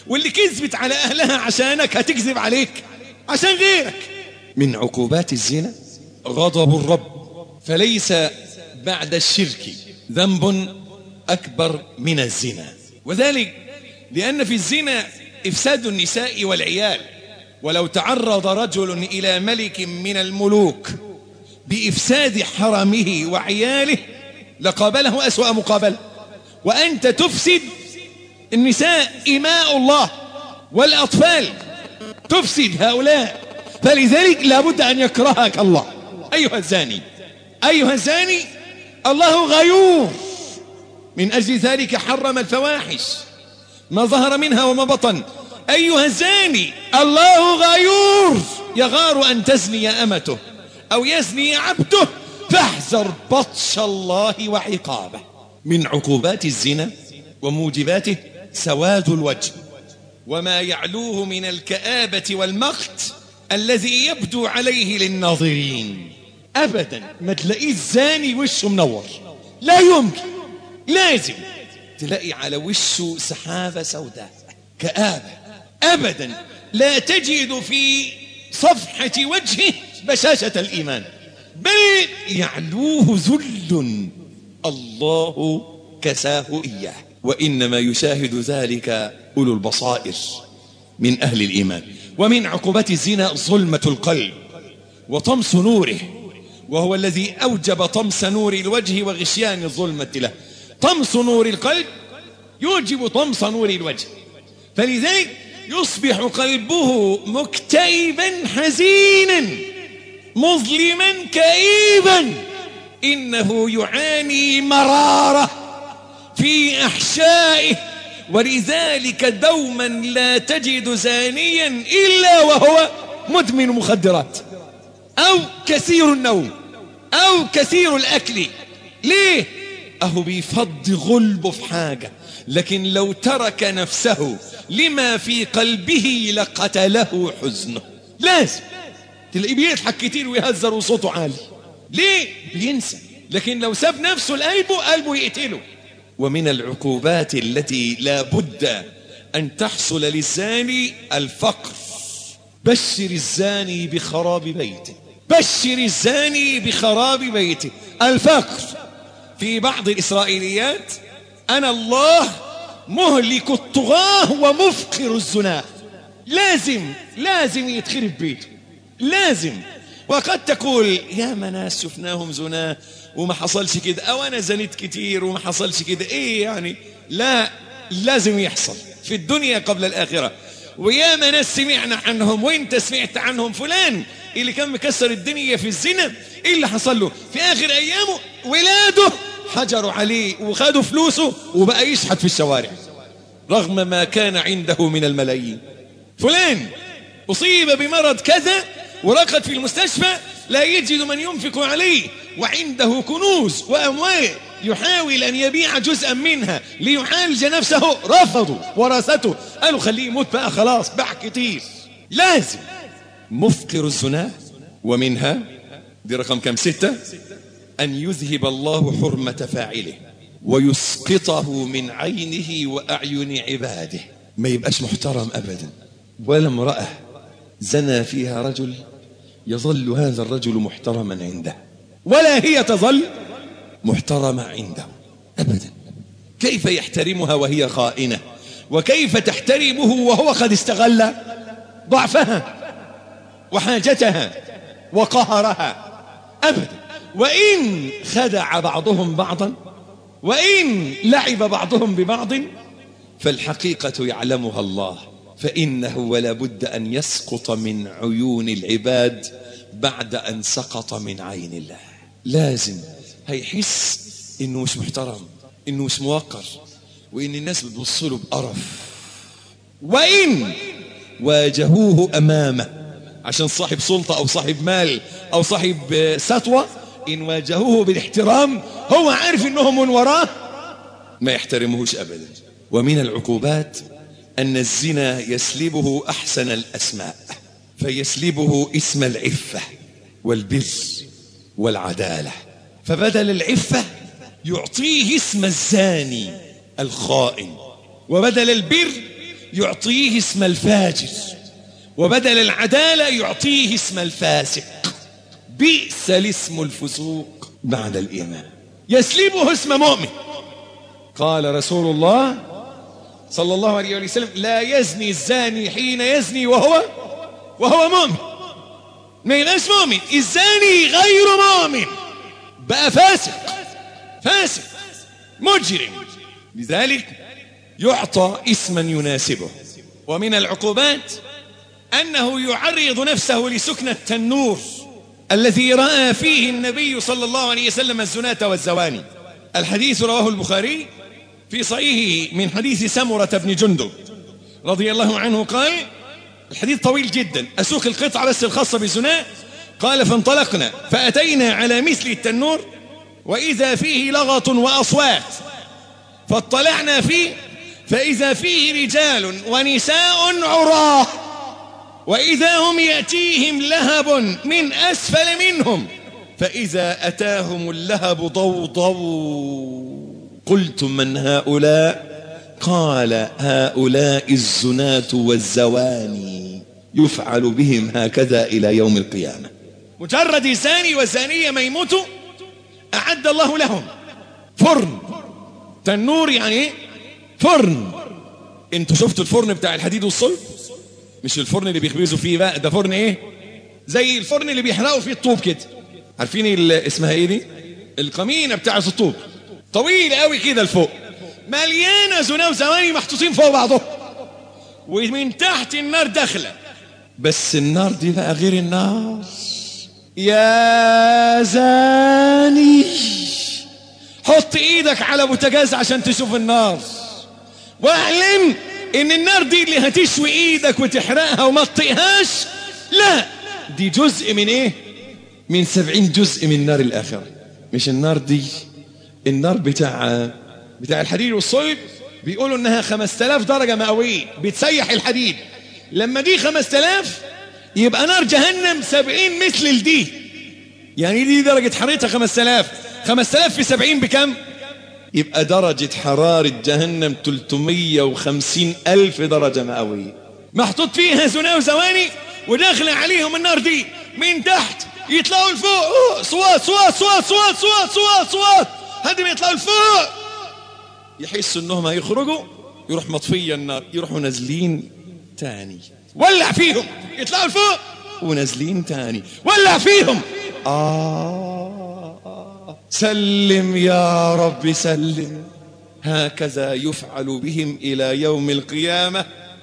واللي كذبت على أهلها عشانك هتكذب عليك عشان غيرك من عقوبات الزنا غضب الرب فليس بعد الشرك ذنب أكبر من الزنا وذلك لأن في الزنا إفساد النساء والعيال ولو تعرض رجل إلى ملك من الملوك بإفساد حرمه وعياله لقابله أسوأ مقابل وأنت تفسد النساء إماء الله والأطفال تفسد هؤلاء فلذلك لابد أن يكرهك الله أيها الزاني أيها الزاني الله غيور من أجل ذلك حرم الفواحش ما ظهر منها وما بطن أيها الزاني الله غيور يغار أن تزني أمته أو يزني عبده فاحذر بطش الله وعقابه من عقوبات الزنا وموجباته سواد الوجه وما يعلوه من الكآبة والمقت الذي يبدو عليه للناظرين أبدا ما تلاقيه الزاني وشه منور لا يمكن لازم تلاقي على وشه سحابة سوداء كآبة أبدا لا تجد في صفحة وجهه بشاشة الإيمان بل يعلوه ذل الله كساه إياه وإنما يشاهد ذلك أولو البصائر من أهل الإيمان ومن عقوبات الزنا ظلمة القلب وطمس نوره وهو الذي أوجب طمس نور الوجه وغشيان الظلمة له طمس نور القلب يوجب طمس نور الوجه فلذلك يصبح قلبه مكتئبا حزينا مظلما كئيبا إنه يعاني مرارة في أحشائه ولذلك دوما لا تجد زانيا إلا وهو مدمن مخدرات أو كثير النوم أو كثير الأكل ليه؟ أهو بيفض غلبه في حاجة لكن لو ترك نفسه لما في قلبه لقتله حزنه لازم تلاقيه بيضحك كتير ويهزر وصوته عالي ليه؟ بينسى لكن لو ساب نفسه لقلبه قلبه يقتله ومن العقوبات التي لا بد أن تحصل للزاني الفقر بشر الزاني بخراب بيته بشر الزاني بخراب بيته الفقر في بعض الإسرائيليات أنا الله مهلك الطغاة ومفقر الزناه لازم لازم يتخرب بيته لازم وقد تقول يا ما ناس شفناهم زناه وما حصلش كده او انا زنيت كتير وما حصلش كده ايه يعني لا لازم يحصل في الدنيا قبل الاخره ويا ما ناس سمعنا عنهم وانت سمعت عنهم فلان اللي كان مكسر الدنيا في الزنا ايه اللي حصل له في اخر ايامه ولاده حجروا عليه وخدوا فلوسه وبقى يشحت في الشوارع رغم ما كان عنده من الملايين فلان أصيب بمرض كذا ورقد في المستشفى لا يجد من ينفق عليه وعنده كنوز وأموال يحاول أن يبيع جزءا منها ليعالج نفسه رفضوا ورثته قالوا خليه يموت بقى خلاص باع كتير لازم مفقر الزنا ومنها دي رقم كم ستة أن يذهب الله حرمة فاعله ويسقطه من عينه وأعين عباده ما يبقاش محترم أبدا ولا امرأة زنى فيها رجل يظل هذا الرجل محترما عنده ولا هي تظل محترمة عنده أبدا كيف يحترمها وهي خائنة وكيف تحترمه وهو قد استغل ضعفها وحاجتها وقهرها أبدا وإن خدع بعضهم بعضا وإن لعب بعضهم ببعض فالحقيقة يعلمها الله فإنه ولا بد أن يسقط من عيون العباد بعد أن سقط من عين الله لازم هيحس إنه مش محترم إنه مش موقر وإن الناس بتبص له بقرف وإن واجهوه أمامه عشان صاحب سلطة أو صاحب مال أو صاحب سطوة إن واجهوه بالاحترام هو عارف إنهم من وراه ما يحترمهوش أبدا ومن العقوبات أن الزنا يسلبه أحسن الأسماء فيسلبه اسم العفة والبر والعدالة فبدل العفة يعطيه اسم الزاني الخائن وبدل البر يعطيه اسم الفاجر وبدل العدالة يعطيه اسم الفاسق بئس الاسم الفسوق بعد الإيمان يسلبه اسم مؤمن قال رسول الله صلى الله عليه وسلم لا يزني الزاني حين يزني وهو وهو مؤمن ما يبقاش مؤمن الزاني غير مؤمن بقى فاسق فاسق مجرم لذلك يعطى اسما يناسبه ومن العقوبات أنه يعرض نفسه لسكن التنور الذي رأى فيه النبي صلى الله عليه وسلم الزناة والزواني الحديث رواه البخاري في صحيحه من حديث سمرة بن جندب رضي الله عنه قال الحديث طويل جدا أسوق القطعة بس الخاصة بالزنا قال فانطلقنا فأتينا على مثل التنور وإذا فيه لغط وأصوات فاطلعنا فيه فإذا فيه رجال ونساء عراه وإذا هم يأتيهم لهب من أسفل منهم فإذا أتاهم اللهب ضوضوا قلت من هؤلاء قال هؤلاء الزناة والزواني يفعل بهم هكذا إلى يوم القيامة مجرد الزاني والزانية ما يموتوا أعد الله لهم فرن تنور يعني ايه فرن انتوا شفتوا الفرن بتاع الحديد والصلب مش الفرن اللي بيخبزوا فيه بقى ده فرن ايه زي الفرن اللي بيحرقوا فيه الطوب كده عارفين ال- اسمها ايه دي القمينه بتاعه الطوب طويل قوي كده لفوق مليانه زنا وزواني محطوطين فوق بعضهم ومن تحت النار داخله بس النار دي بقى غير النار يا زاني حط ايدك على بوتاجاز عشان تشوف النار واعلم ان النار دي اللي هتشوي ايدك وتحرقها وما تطيقهاش لا دي جزء من ايه من سبعين جزء من نار الاخرة مش النار دي النار بتاع بتاع الحديد والصلب بيقولوا انها 5000 درجة مئوية بتسيح الحديد لما دي 5000 يبقى نار جهنم 70 مثل الدي يعني دي درجة حرارتها 5000 5000 في 70 بكم يبقى درجة حرارة جهنم 350 ألف درجة مئوية محطوط فيها زنا وزواني وداخلة عليهم النار دي من تحت يطلعوا لفوق أوه، صوات صوات صوات صوات صوات صوات صوات هدم يطلعوا لفوق يحسوا انهم هيخرجوا يروح مطفية النار يروحوا نازلين تاني ولع فيهم يطلعوا لفوق ونازلين تاني ولع فيهم آه سلم يا رب سلم هكذا يفعل بهم إلى يوم القيامة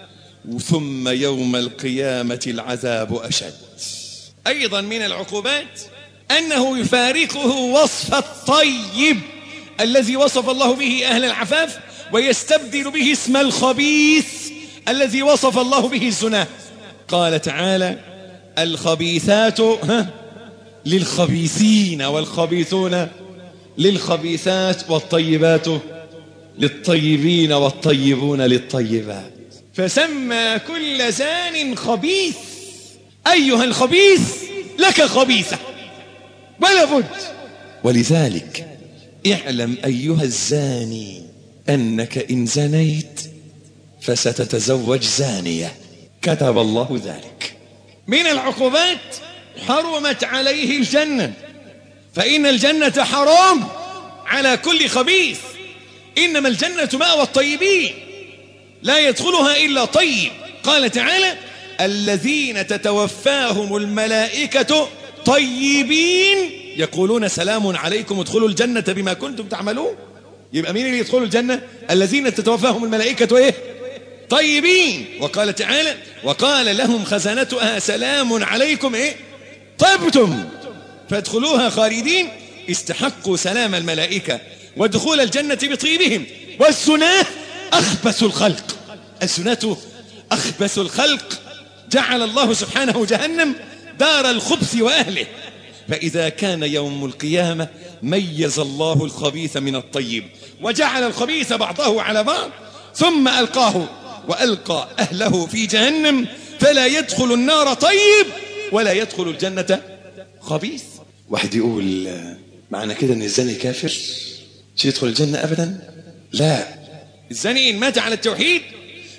ثم يوم القيامة العذاب أشد أيضا من العقوبات أنه يفارقه وصف الطيب الذي وصف الله به أهل العفاف ويستبدل به اسم الخبيث الذي وصف الله به الزنا قال تعالى الخبيثات ها للخبيثين والخبيثون للخبيثات والطيبات للطيبين والطيبون للطيبات فسمى كل زان خبيث أيها الخبيث لك خبيثة ولا بد ولذلك اعلم أيها الزاني أنك إن زنيت فستتزوج زانية كتب الله ذلك من العقوبات حرمت عليه الجنة فإن الجنة حرام على كل خبيث إنما الجنة مأوى الطيبين لا يدخلها إلا طيب قال تعالى الذين تتوفاهم الملائكة طيبين يقولون سلام عليكم ادخلوا الجنة بما كنتم تعملون يبقى مين اللي يدخلوا الجنة الذين تتوفاهم الملائكة ايه طيبين وقال تعالى وقال لهم خزنتها سلام عليكم ايه طبتم فادخلوها خالدين استحقوا سلام الملائكة ودخول الجنة بطيبهم والزناه أخبث الخلق الزناة أخبث الخلق جعل الله سبحانه جهنم دار الخبث وأهله فإذا كان يوم القيامة ميز الله الخبيث من الطيب وجعل الخبيث بعضه على بعض ثم ألقاه وألقى أهله في جهنم فلا يدخل النار طيب ولا يدخل الجنة خبيث واحد يقول معنى كده ان الزاني كافر مش يدخل الجنة أبدا لا الزاني إن مات على التوحيد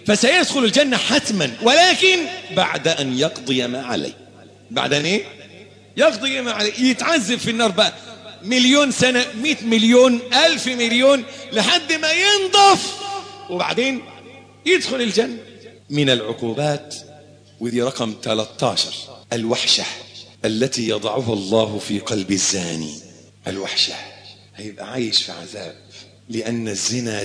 فسيدخل الجنة حتما ولكن بعد أن يقضي ما عليه بعد أن إيه؟ يقضي ما عليه يتعذب في النار بقى مليون سنة مئة مليون ألف مليون لحد ما ينضف وبعدين يدخل الجنة من العقوبات ودي رقم 13 الوحشة التي يضعها الله في قلب الزاني الوحشة هيبقى عايش في عذاب لأن الزنا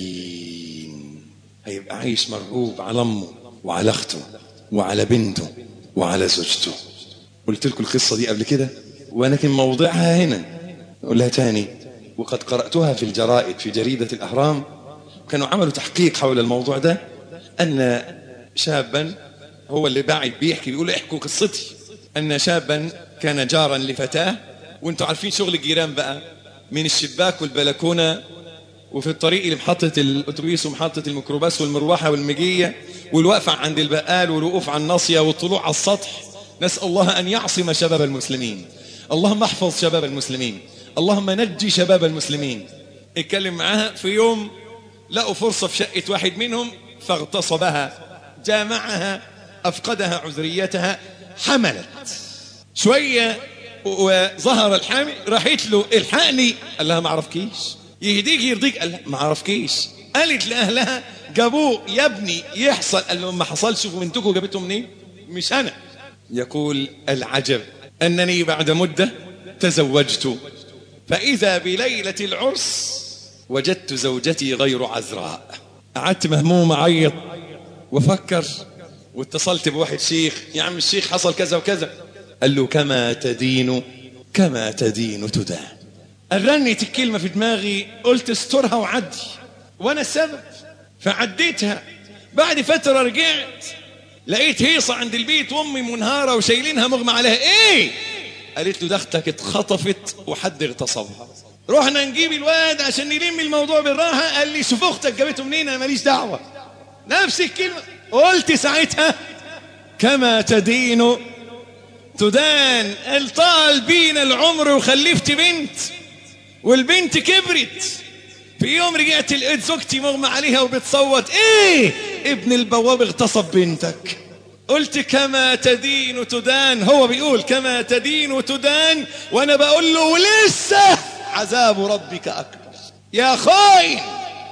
دين هيبقى عايش مرعوب على أمه وعلى أخته وعلى بنته وعلى زوجته قلت لكم القصة دي قبل كده ولكن موضعها هنا أقولها تاني وقد قرأتها في الجرائد في جريدة الأهرام كانوا عملوا تحقيق حول الموضوع ده أن شابا هو اللي باعت بيحكي بيقول احكوا قصتي أن شابا كان جارا لفتاة وانتوا عارفين شغل الجيران بقى من الشباك والبلكونة وفي الطريق لمحطة الأتوبيس ومحطة الميكروباص والمروحة والمجية والوقفة عند البقال والوقوف على الناصية والطلوع على السطح نسأل الله أن يعصم شباب المسلمين اللهم احفظ شباب المسلمين اللهم نجي شباب المسلمين اتكلم معاها في يوم لقوا فرصة في شقة واحد منهم فاغتصبها جامعها أفقدها عذريتها حملت شوية وظهر الحامل راحت له الحقني قال لها ما اعرفكيش يهديك يرضيك قال لها ما اعرفكيش قالت لاهلها جابوه يا ابني يحصل قال لهم ما حصلش وبنتكم جابته منين مش انا يقول العجب انني بعد مده تزوجت فاذا بليله العرس وجدت زوجتي غير عذراء قعدت مهموم اعيط وفكر واتصلت بواحد شيخ يا عم الشيخ حصل كذا وكذا قال له كما تدين كما تدين تدان أغنت الكلمة في دماغي قلت استرها وعدي وأنا السبب فعديتها بعد فترة رجعت لقيت هيصة عند البيت وأمي منهارة وشايلينها مغمى عليها إيه قالت له ده اختك اتخطفت وحد اغتصبها رحنا نجيب الواد عشان نلم الموضوع بالراحة قال لي شوف أختك جابته منين أنا ماليش دعوة نفس الكلمة قلت ساعتها كما تدين تدان الطال بينا العمر وخلفت بنت والبنت كبرت في يوم رجعت لقيت زوجتي مغمى عليها وبتصوت ايه ابن البواب اغتصب بنتك قلت كما تدين تدان هو بيقول كما تدين تدان وانا بقول له ولسه عذاب ربك اكبر يا خاين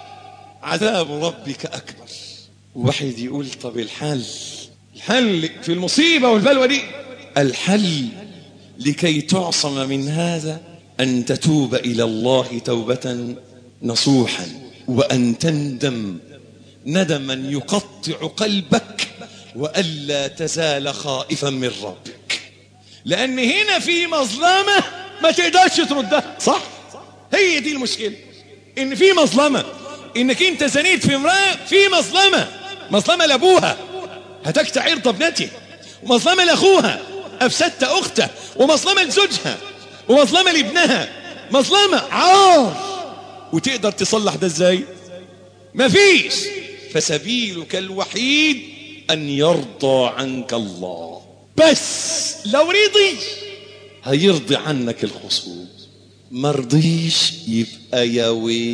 عذاب ربك اكبر واحد يقول طب الحل الحل في المصيبة والبلوى دي الحل لكي تعصم من هذا أن تتوب إلى الله توبة نصوحا وأن تندم ندما يقطع قلبك وألا تزال خائفا من ربك لأن هنا في مظلمة ما تقدرش تردها صح هي دي المشكلة إن في مظلمة إنك أنت زنيت في امرأة في مظلمة مظلمة لأبوها هتكت عرض ابنته ومظلمة لأخوها أفسدت أخته ومظلمة لزوجها ومظلمة لابنها مظلمة عار وتقدر تصلح ده ازاي مفيش فسبيلك الوحيد أن يرضى عنك الله بس لو رضي هيرضي عنك الخصوم مرضيش يبقى يا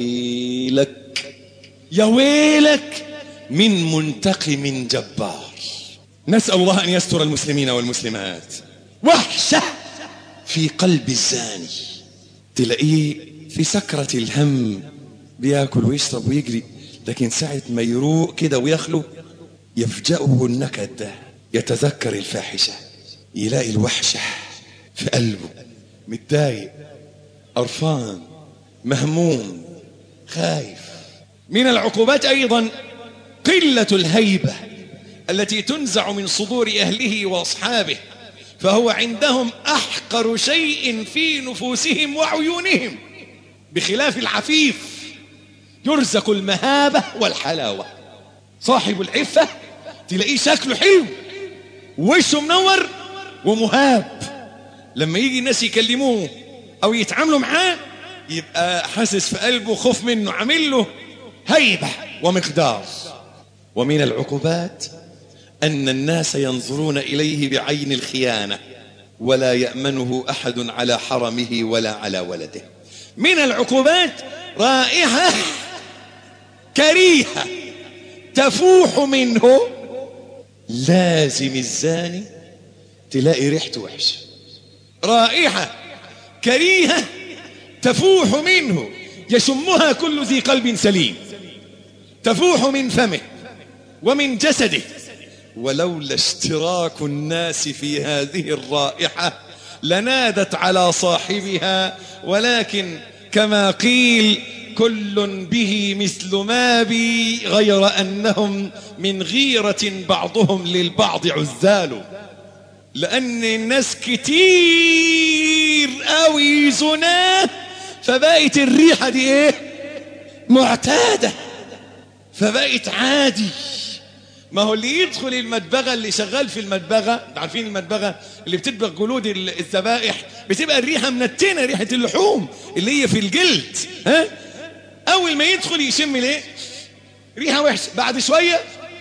ويلك يا ويلك من منتقم جبار نسأل الله أن يستر المسلمين والمسلمات وحشة في قلب الزاني تلاقيه في سكرة الهم بياكل ويشرب ويجري لكن ساعة ما يروق كده ويخلو يفجأه النكد ده يتذكر الفاحشة يلاقي الوحشة في قلبه متضايق قرفان مهموم خايف من العقوبات أيضا قلة الهيبة التي تنزع من صدور أهله وأصحابه فهو عندهم أحقر شيء في نفوسهم وعيونهم بخلاف العفيف يرزق المهابة والحلاوة صاحب العفة تلاقيه شكله حلو وشه منور ومهاب لما يجي الناس يكلموه أو يتعاملوا معاه يبقى حاسس في قلبه خوف منه عامل له هيبة ومقدار ومن العقوبات أن الناس ينظرون إليه بعين الخيانة ولا يأمنه أحد على حرمه ولا على ولده من العقوبات رائحة كريهة تفوح منه لازم الزاني تلاقي ريحته وحشة رائحة كريهة تفوح منه يشمها كل ذي قلب سليم تفوح من فمه ومن جسده ولولا اشتراك الناس في هذه الرائحة لنادت على صاحبها ولكن كما قيل كل به مثل ما بي غير أنهم من غيرة بعضهم للبعض عزال لأن الناس كتير قوي زناه فبقت الريحة دي ايه معتادة فبقت عادي ما هو اللي يدخل المدبغة اللي شغال في المدبغة عارفين المدبغة اللي بتدبغ جلود ال- الذبائح بتبقى الريحة منتنة ريحة اللحوم اللي هي في الجلد ها أول ما يدخل يشم ليه ريحة وحشة بعد شوية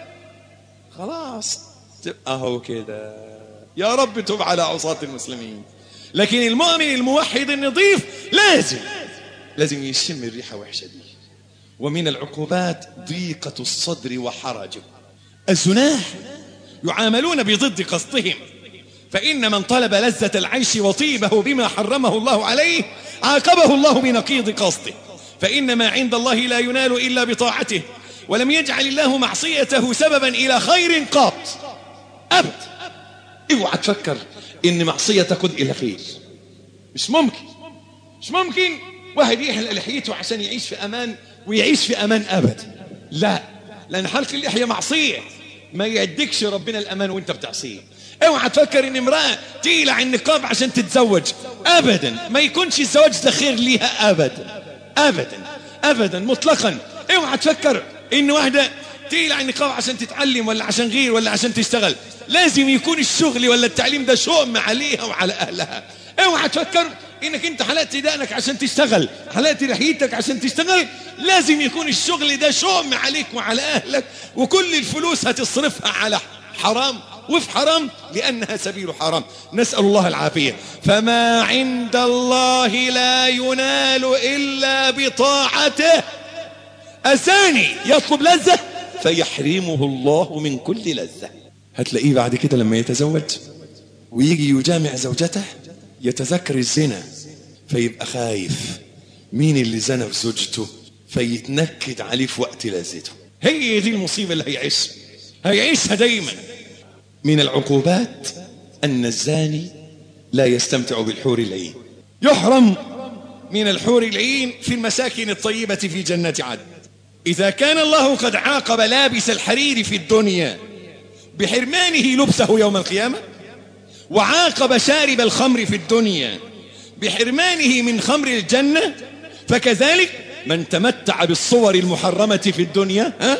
خلاص تبقى هو كده يا رب تب على عصاة المسلمين لكن المؤمن الموحد النظيف لازم لازم يشم الريحة وحشة دي ومن العقوبات ضيقة الصدر وحرجه الزناه يعاملون بضد قصدهم فإن من طلب لذة العيش وطيبه بما حرمه الله عليه عاقبه الله بنقيض قصده فإن ما عند الله لا ينال إلا بطاعته ولم يجعل الله معصيته سببا إلى خير قط أبد اوعى تفكر إن معصية تقود إلى خير مش ممكن مش ممكن واحد يحلق لحيته عشان يعيش في أمان ويعيش في أمان أبدا لا لأن حلق اللحية معصية ما يعدكش ربنا الأمان وانت بتعصيه اوعى تفكر ان امرأة تقلع النقاب عشان تتزوج ابدا ما يكونش الزواج ده خير ليها ابدا ابدا ابدا مطلقا اوعى تفكر ان واحدة تقلع النقاب عشان تتعلم ولا عشان غير ولا عشان تشتغل لازم يكون الشغل ولا التعليم ده شؤم عليها وعلى اهلها اوعى تفكر انك انت حلقت دقنك عشان تشتغل حلقت لحيتك عشان تشتغل لازم يكون الشغل ده شؤم عليك وعلى اهلك وكل الفلوس هتصرفها على حرام وفي حرام لأنها سبيل حرام نسأل الله العافية فما عند الله لا ينال إلا بطاعته الثاني يطلب لذة فيحرمه الله من كل لذة هتلاقيه بعد كده لما يتزوج ويجي يجامع زوجته يتذكر الزنا فيبقى خايف مين اللي زنى في زوجته فيتنكد عليه في وقت لذته هي دي المصيبة اللي هيعيشها هيعيشها دايما من العقوبات أن الزاني لا يستمتع بالحور العين يحرم من الحور العين في المساكن الطيبة في جنات عدن إذا كان الله قد عاقب لابس الحرير في الدنيا بحرمانه لبسه يوم القيامة وعاقب شارب الخمر في الدنيا بحرمانه من خمر الجنة فكذلك من تمتع بالصور المحرمة في الدنيا ها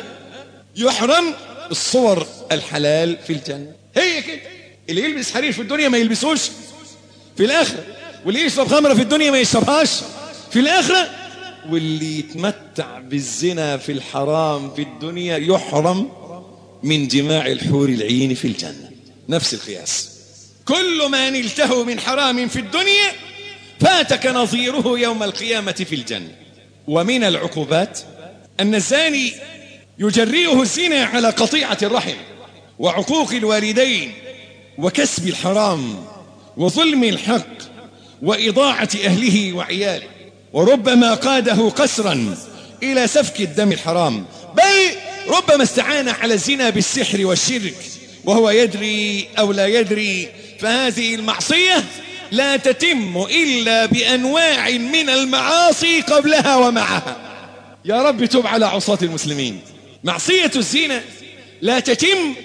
يحرم الصور الحلال في الجنة هي كده اللي يلبس حرير في الدنيا ما يلبسوش في الآخرة واللي يشرب خمرة في الدنيا ما يشربهاش في الآخرة واللي يتمتع بالزنا في الحرام في الدنيا يحرم من جماع الحور العين في الجنة نفس القياس كل ما نلته من حرام في الدنيا فاتك نظيره يوم القيامة في الجنة ومن العقوبات أن الزاني يجرئه الزنا على قطيعة الرحم وعقوق الوالدين وكسب الحرام وظلم الحق وإضاعة أهله وعياله وربما قاده قسرا إلى سفك الدم الحرام بل ربما استعان على الزنا بالسحر والشرك وهو يدري أو لا يدري فهذه المعصية لا تتم إلا بأنواع من المعاصي قبلها ومعها يا رب تب على عصاة المسلمين معصية الزنا لا تتم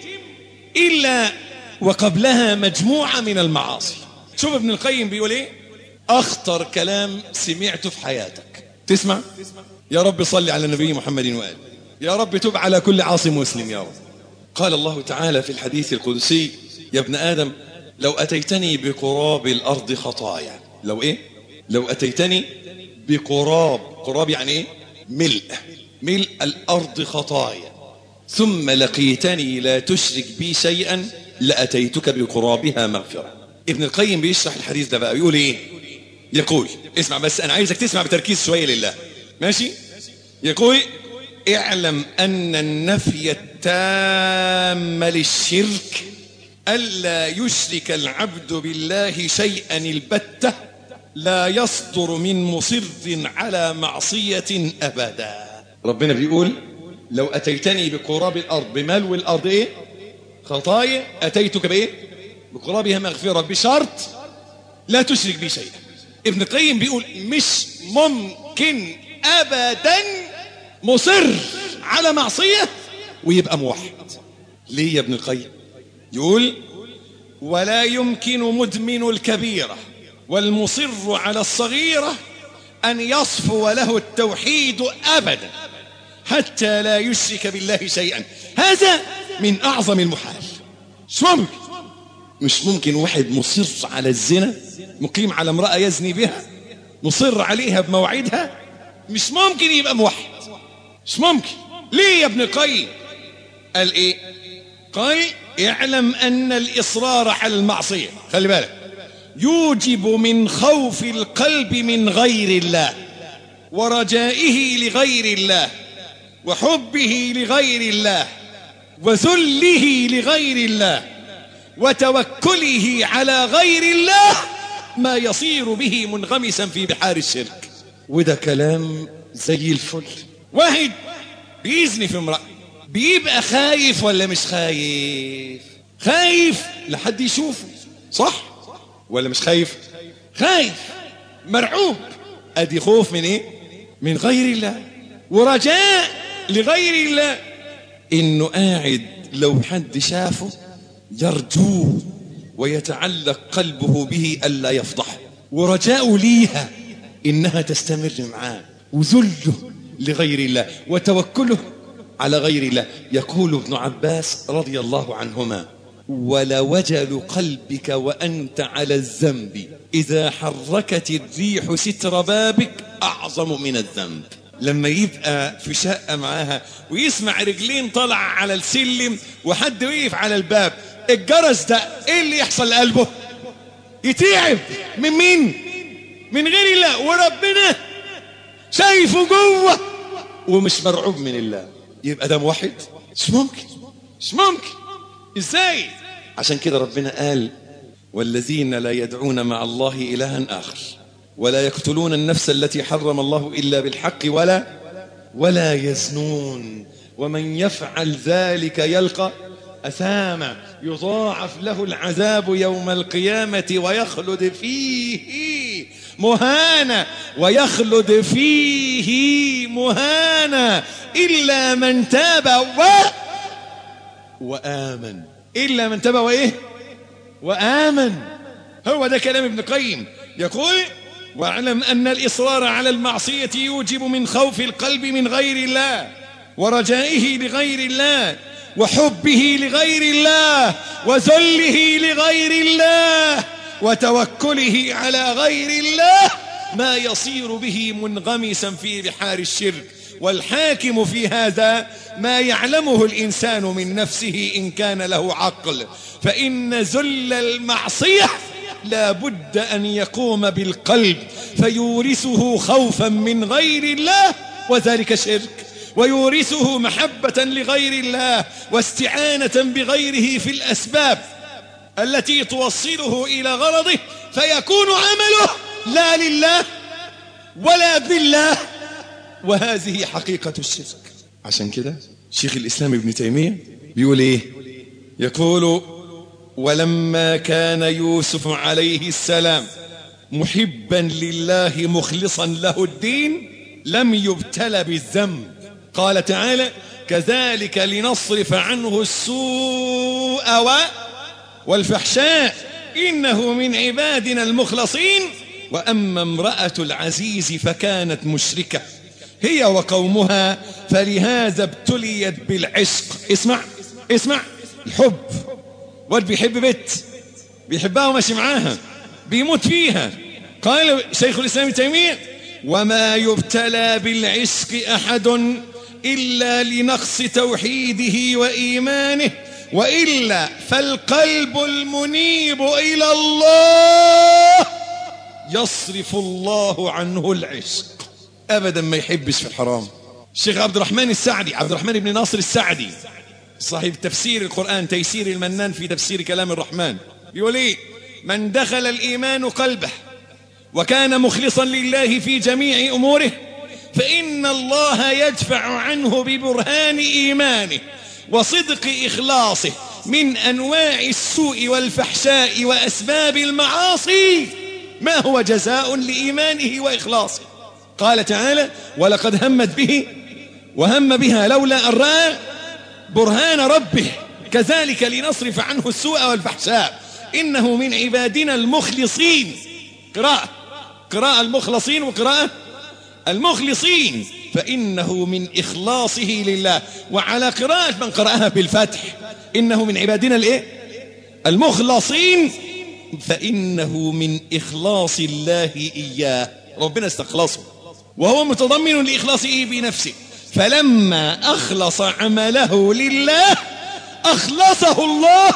إلا وقبلها مجموعة من المعاصي شوف ابن القيم بيقول ايه أخطر كلام سمعته في حياتك تسمع يا رب صل على النبي محمد وآله يا رب تب على كل عاصي مسلم يا رب قال الله تعالى في الحديث القدسي يا ابن آدم لو أتيتني بقراب الأرض خطايا لو إيه لو أتيتني بقراب قراب يعني إيه ملء ملء الأرض خطايا ثم لقيتني لا تشرك بي شيئا لأتيتك بقرابها مغفرة ابن القيم بيشرح الحديث ده بقى يقول إيه يقول اسمع بس أنا عايزك تسمع بتركيز شوية لله ماشي يقول اعلم أن النفي التام للشرك ألا يشرك العبد بالله شيئا البتة لا يصدر من مصر على معصية أبدا ربنا بيقول لو أتيتني بقراب الأرض بملو الأرض إيه خطايا أتيتك بإيه بقرابها مغفرة بشرط لا تشرك بي شيئا ابن القيم بيقول مش ممكن أبدا مصر على معصية ويبقى موحد ليه يا ابن القيم يقول ولا يمكن مدمن الكبيرة والمصر على الصغيرة أن يصفو له التوحيد أبدا حتى لا يشرك بالله شيئا هذا من أعظم المحال مش ممكن مش ممكن واحد مصر على الزنا مقيم على امرأة يزني بها مصر عليها بموعدها مش ممكن يبقى موحد مش ممكن ليه يا ابن القيم قال ايه قال اعلم ان الاصرار على المعصية خلي بالك يوجب من خوف القلب من غير الله ورجائه لغير الله وحبه لغير الله وذله لغير الله وتوكله على غير الله ما يصير به منغمسا في بحار الشرك وده كلام زي الفل واحد بيزني في امرأة بيبقى خايف ولا مش خايف خايف لحد يشوفه صح ولا مش خايف خايف مرعوب ادي خوف من ايه من غير الله ورجاء لغير الله انه قاعد لو حد شافه يرجوه ويتعلق قلبه به الا يفضحه ورجاء ليها انها تستمر معاه وذله لغير الله وتوكله على غير الله يقول ابن عباس رضي الله عنهما ولوجل قلبك وأنت على الذنب إذا حركت الريح ستر بابك أعظم من الذنب لما يبقى في شقة معاها ويسمع رجلين طلع على السلم وحد وقف على الباب الجرس ده ايه اللي يحصل لقلبه يتعب من مين من غير الله وربنا شايفه جوه ومش مرعوب من الله يبقى ده موحد مش ممكن مش ممكن ازاي عشان كده ربنا قال والذين لا يدعون مع الله إلها آخر ولا يقتلون النفس التي حرم الله إلا بالحق ولا ولا يزنون ومن يفعل ذلك يلقى أثاما يضاعف له العذاب يوم القيامة ويخلد فيه مهانا ويخلد فيه مهانا إلا من تاب و وآمن إلا من تاب وإيه وآمن هو ده كلام ابن قيم يقول واعلم أن الإصرار على المعصية يوجب من خوف القلب من غير الله ورجائه لغير الله وحبه لغير الله وذله لغير الله وتوكله على غير الله ما يصير به منغمسا في بحار الشرك والحاكم في هذا ما يعلمه الإنسان من نفسه إن كان له عقل فإن ذل المعصية لا بد أن يقوم بالقلب فيورثه خوفا من غير الله وذلك شرك ويورثه محبة لغير الله واستعانة بغيره في الأسباب التي توصله إلى غرضه فيكون عمله لا لله ولا بالله وهذه حقيقة الشرك عشان كده شيخ الإسلام ابن تيمية بيقول إيه يقول ولما كان يوسف عليه السلام محبا لله مخلصا له الدين لم يبتلى بالذنب قال تعالى كذلك لنصرف عنه السوء و والفحشاء إنه من عبادنا المخلصين وأما امرأة العزيز فكانت مشركة هي وقومها فلهذا ابتليت بالعشق اسمع اسمع الحب واد بيحب بنت بيحبها وماشي معاها بيموت فيها قال شيخ الإسلام ابن تيمية وما يبتلى بالعشق أحد إلا لنقص توحيده وإيمانه وإلا فالقلب المنيب إلى الله يصرف الله عنه العشق أبدا ما يحبش في الحرام الشيخ عبد الرحمن السعدي عبد الرحمن بن ناصر السعدي صاحب تفسير القرآن تيسير المنان في تفسير كلام الرحمن يقول ايه من دخل الإيمان قلبه وكان مخلصا لله في جميع أموره فإن الله يدفع عنه ببرهان إيمانه وصدق إخلاصه من أنواع السوء والفحشاء وأسباب المعاصي ما هو جزاء لإيمانه وإخلاصه قال تعالى ولقد همت به وهم بها لولا أن رأى برهان ربه كذلك لنصرف عنه السوء والفحشاء إنه من عبادنا المخلصين قراءة قراءة المخلصين وقراءة المخلصين فإنه من إخلاصه لله وعلى قراءة من قرأها بالفتح إنه من عبادنا الإيه؟ المخلصين فإنه من إخلاص الله إياه ربنا استخلصه وهو متضمن لإخلاصه بنفسه فلما أخلص عمله لله أخلصه الله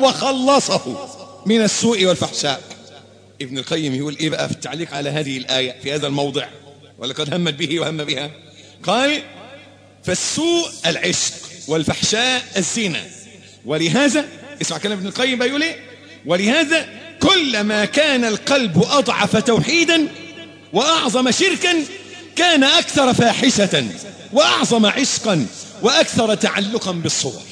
وخلصه من السوء والفحشاء ابن القيم يقول إيه بقى في التعليق على هذه الآية في هذا الموضع ولقد همت به وهم بها قال فالسوء العشق والفحشاء الزنا ولهذا اسمع كلام ابن القيم بيقول ايه ولهذا كلما كان القلب أضعف توحيدا وأعظم شركا كان أكثر فاحشة وأعظم عشقا وأكثر تعلقا بالصور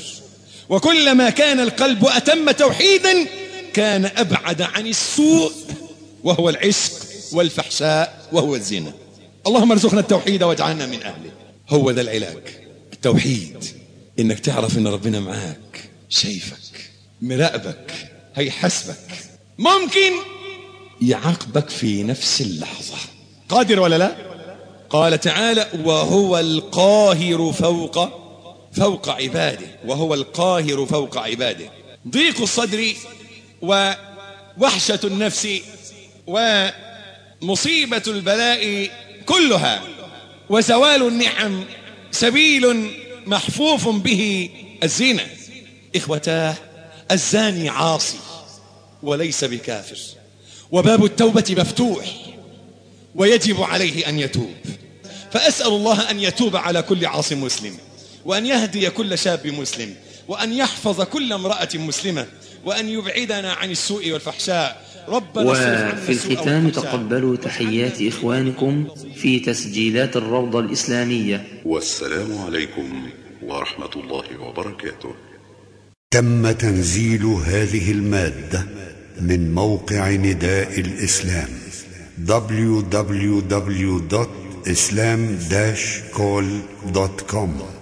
وكلما كان القلب أتم توحيدا كان أبعد عن السوء وهو العشق والفحشاء وهو الزنا اللهم ارزقنا التوحيد واجعلنا من أهله هو ده العلاج التوحيد إنك تعرف إن ربنا معاك شايفك مراقبك هيحاسبك ممكن يعاقبك في نفس اللحظة قادر ولا لا قال تعالى وهو القاهر فوق فوق عباده وهو القاهر فوق عباده ضيق الصدر ووحشة النفس ومصيبة البلاء كلها وزوال النعم سبيل محفوف به الزنا إخوتاه الزاني عاصي وليس بكافر وباب التوبة مفتوح ويجب عليه أن يتوب فأسأل الله أن يتوب على كل عاص مسلم وأن يهدي كل شاب مسلم وأن يحفظ كل امرأة مسلمة وأن يبعدنا عن السوء والفحشاء ربنا اصرف عنا وفي السوء الختام والفحشاء. تقبلوا تحيات إخوانكم في تسجيلات الروضة الإسلامية والسلام عليكم ورحمة الله وبركاته تم تنزيل هذه المادة من موقع نداء الإسلام www.islam-call.com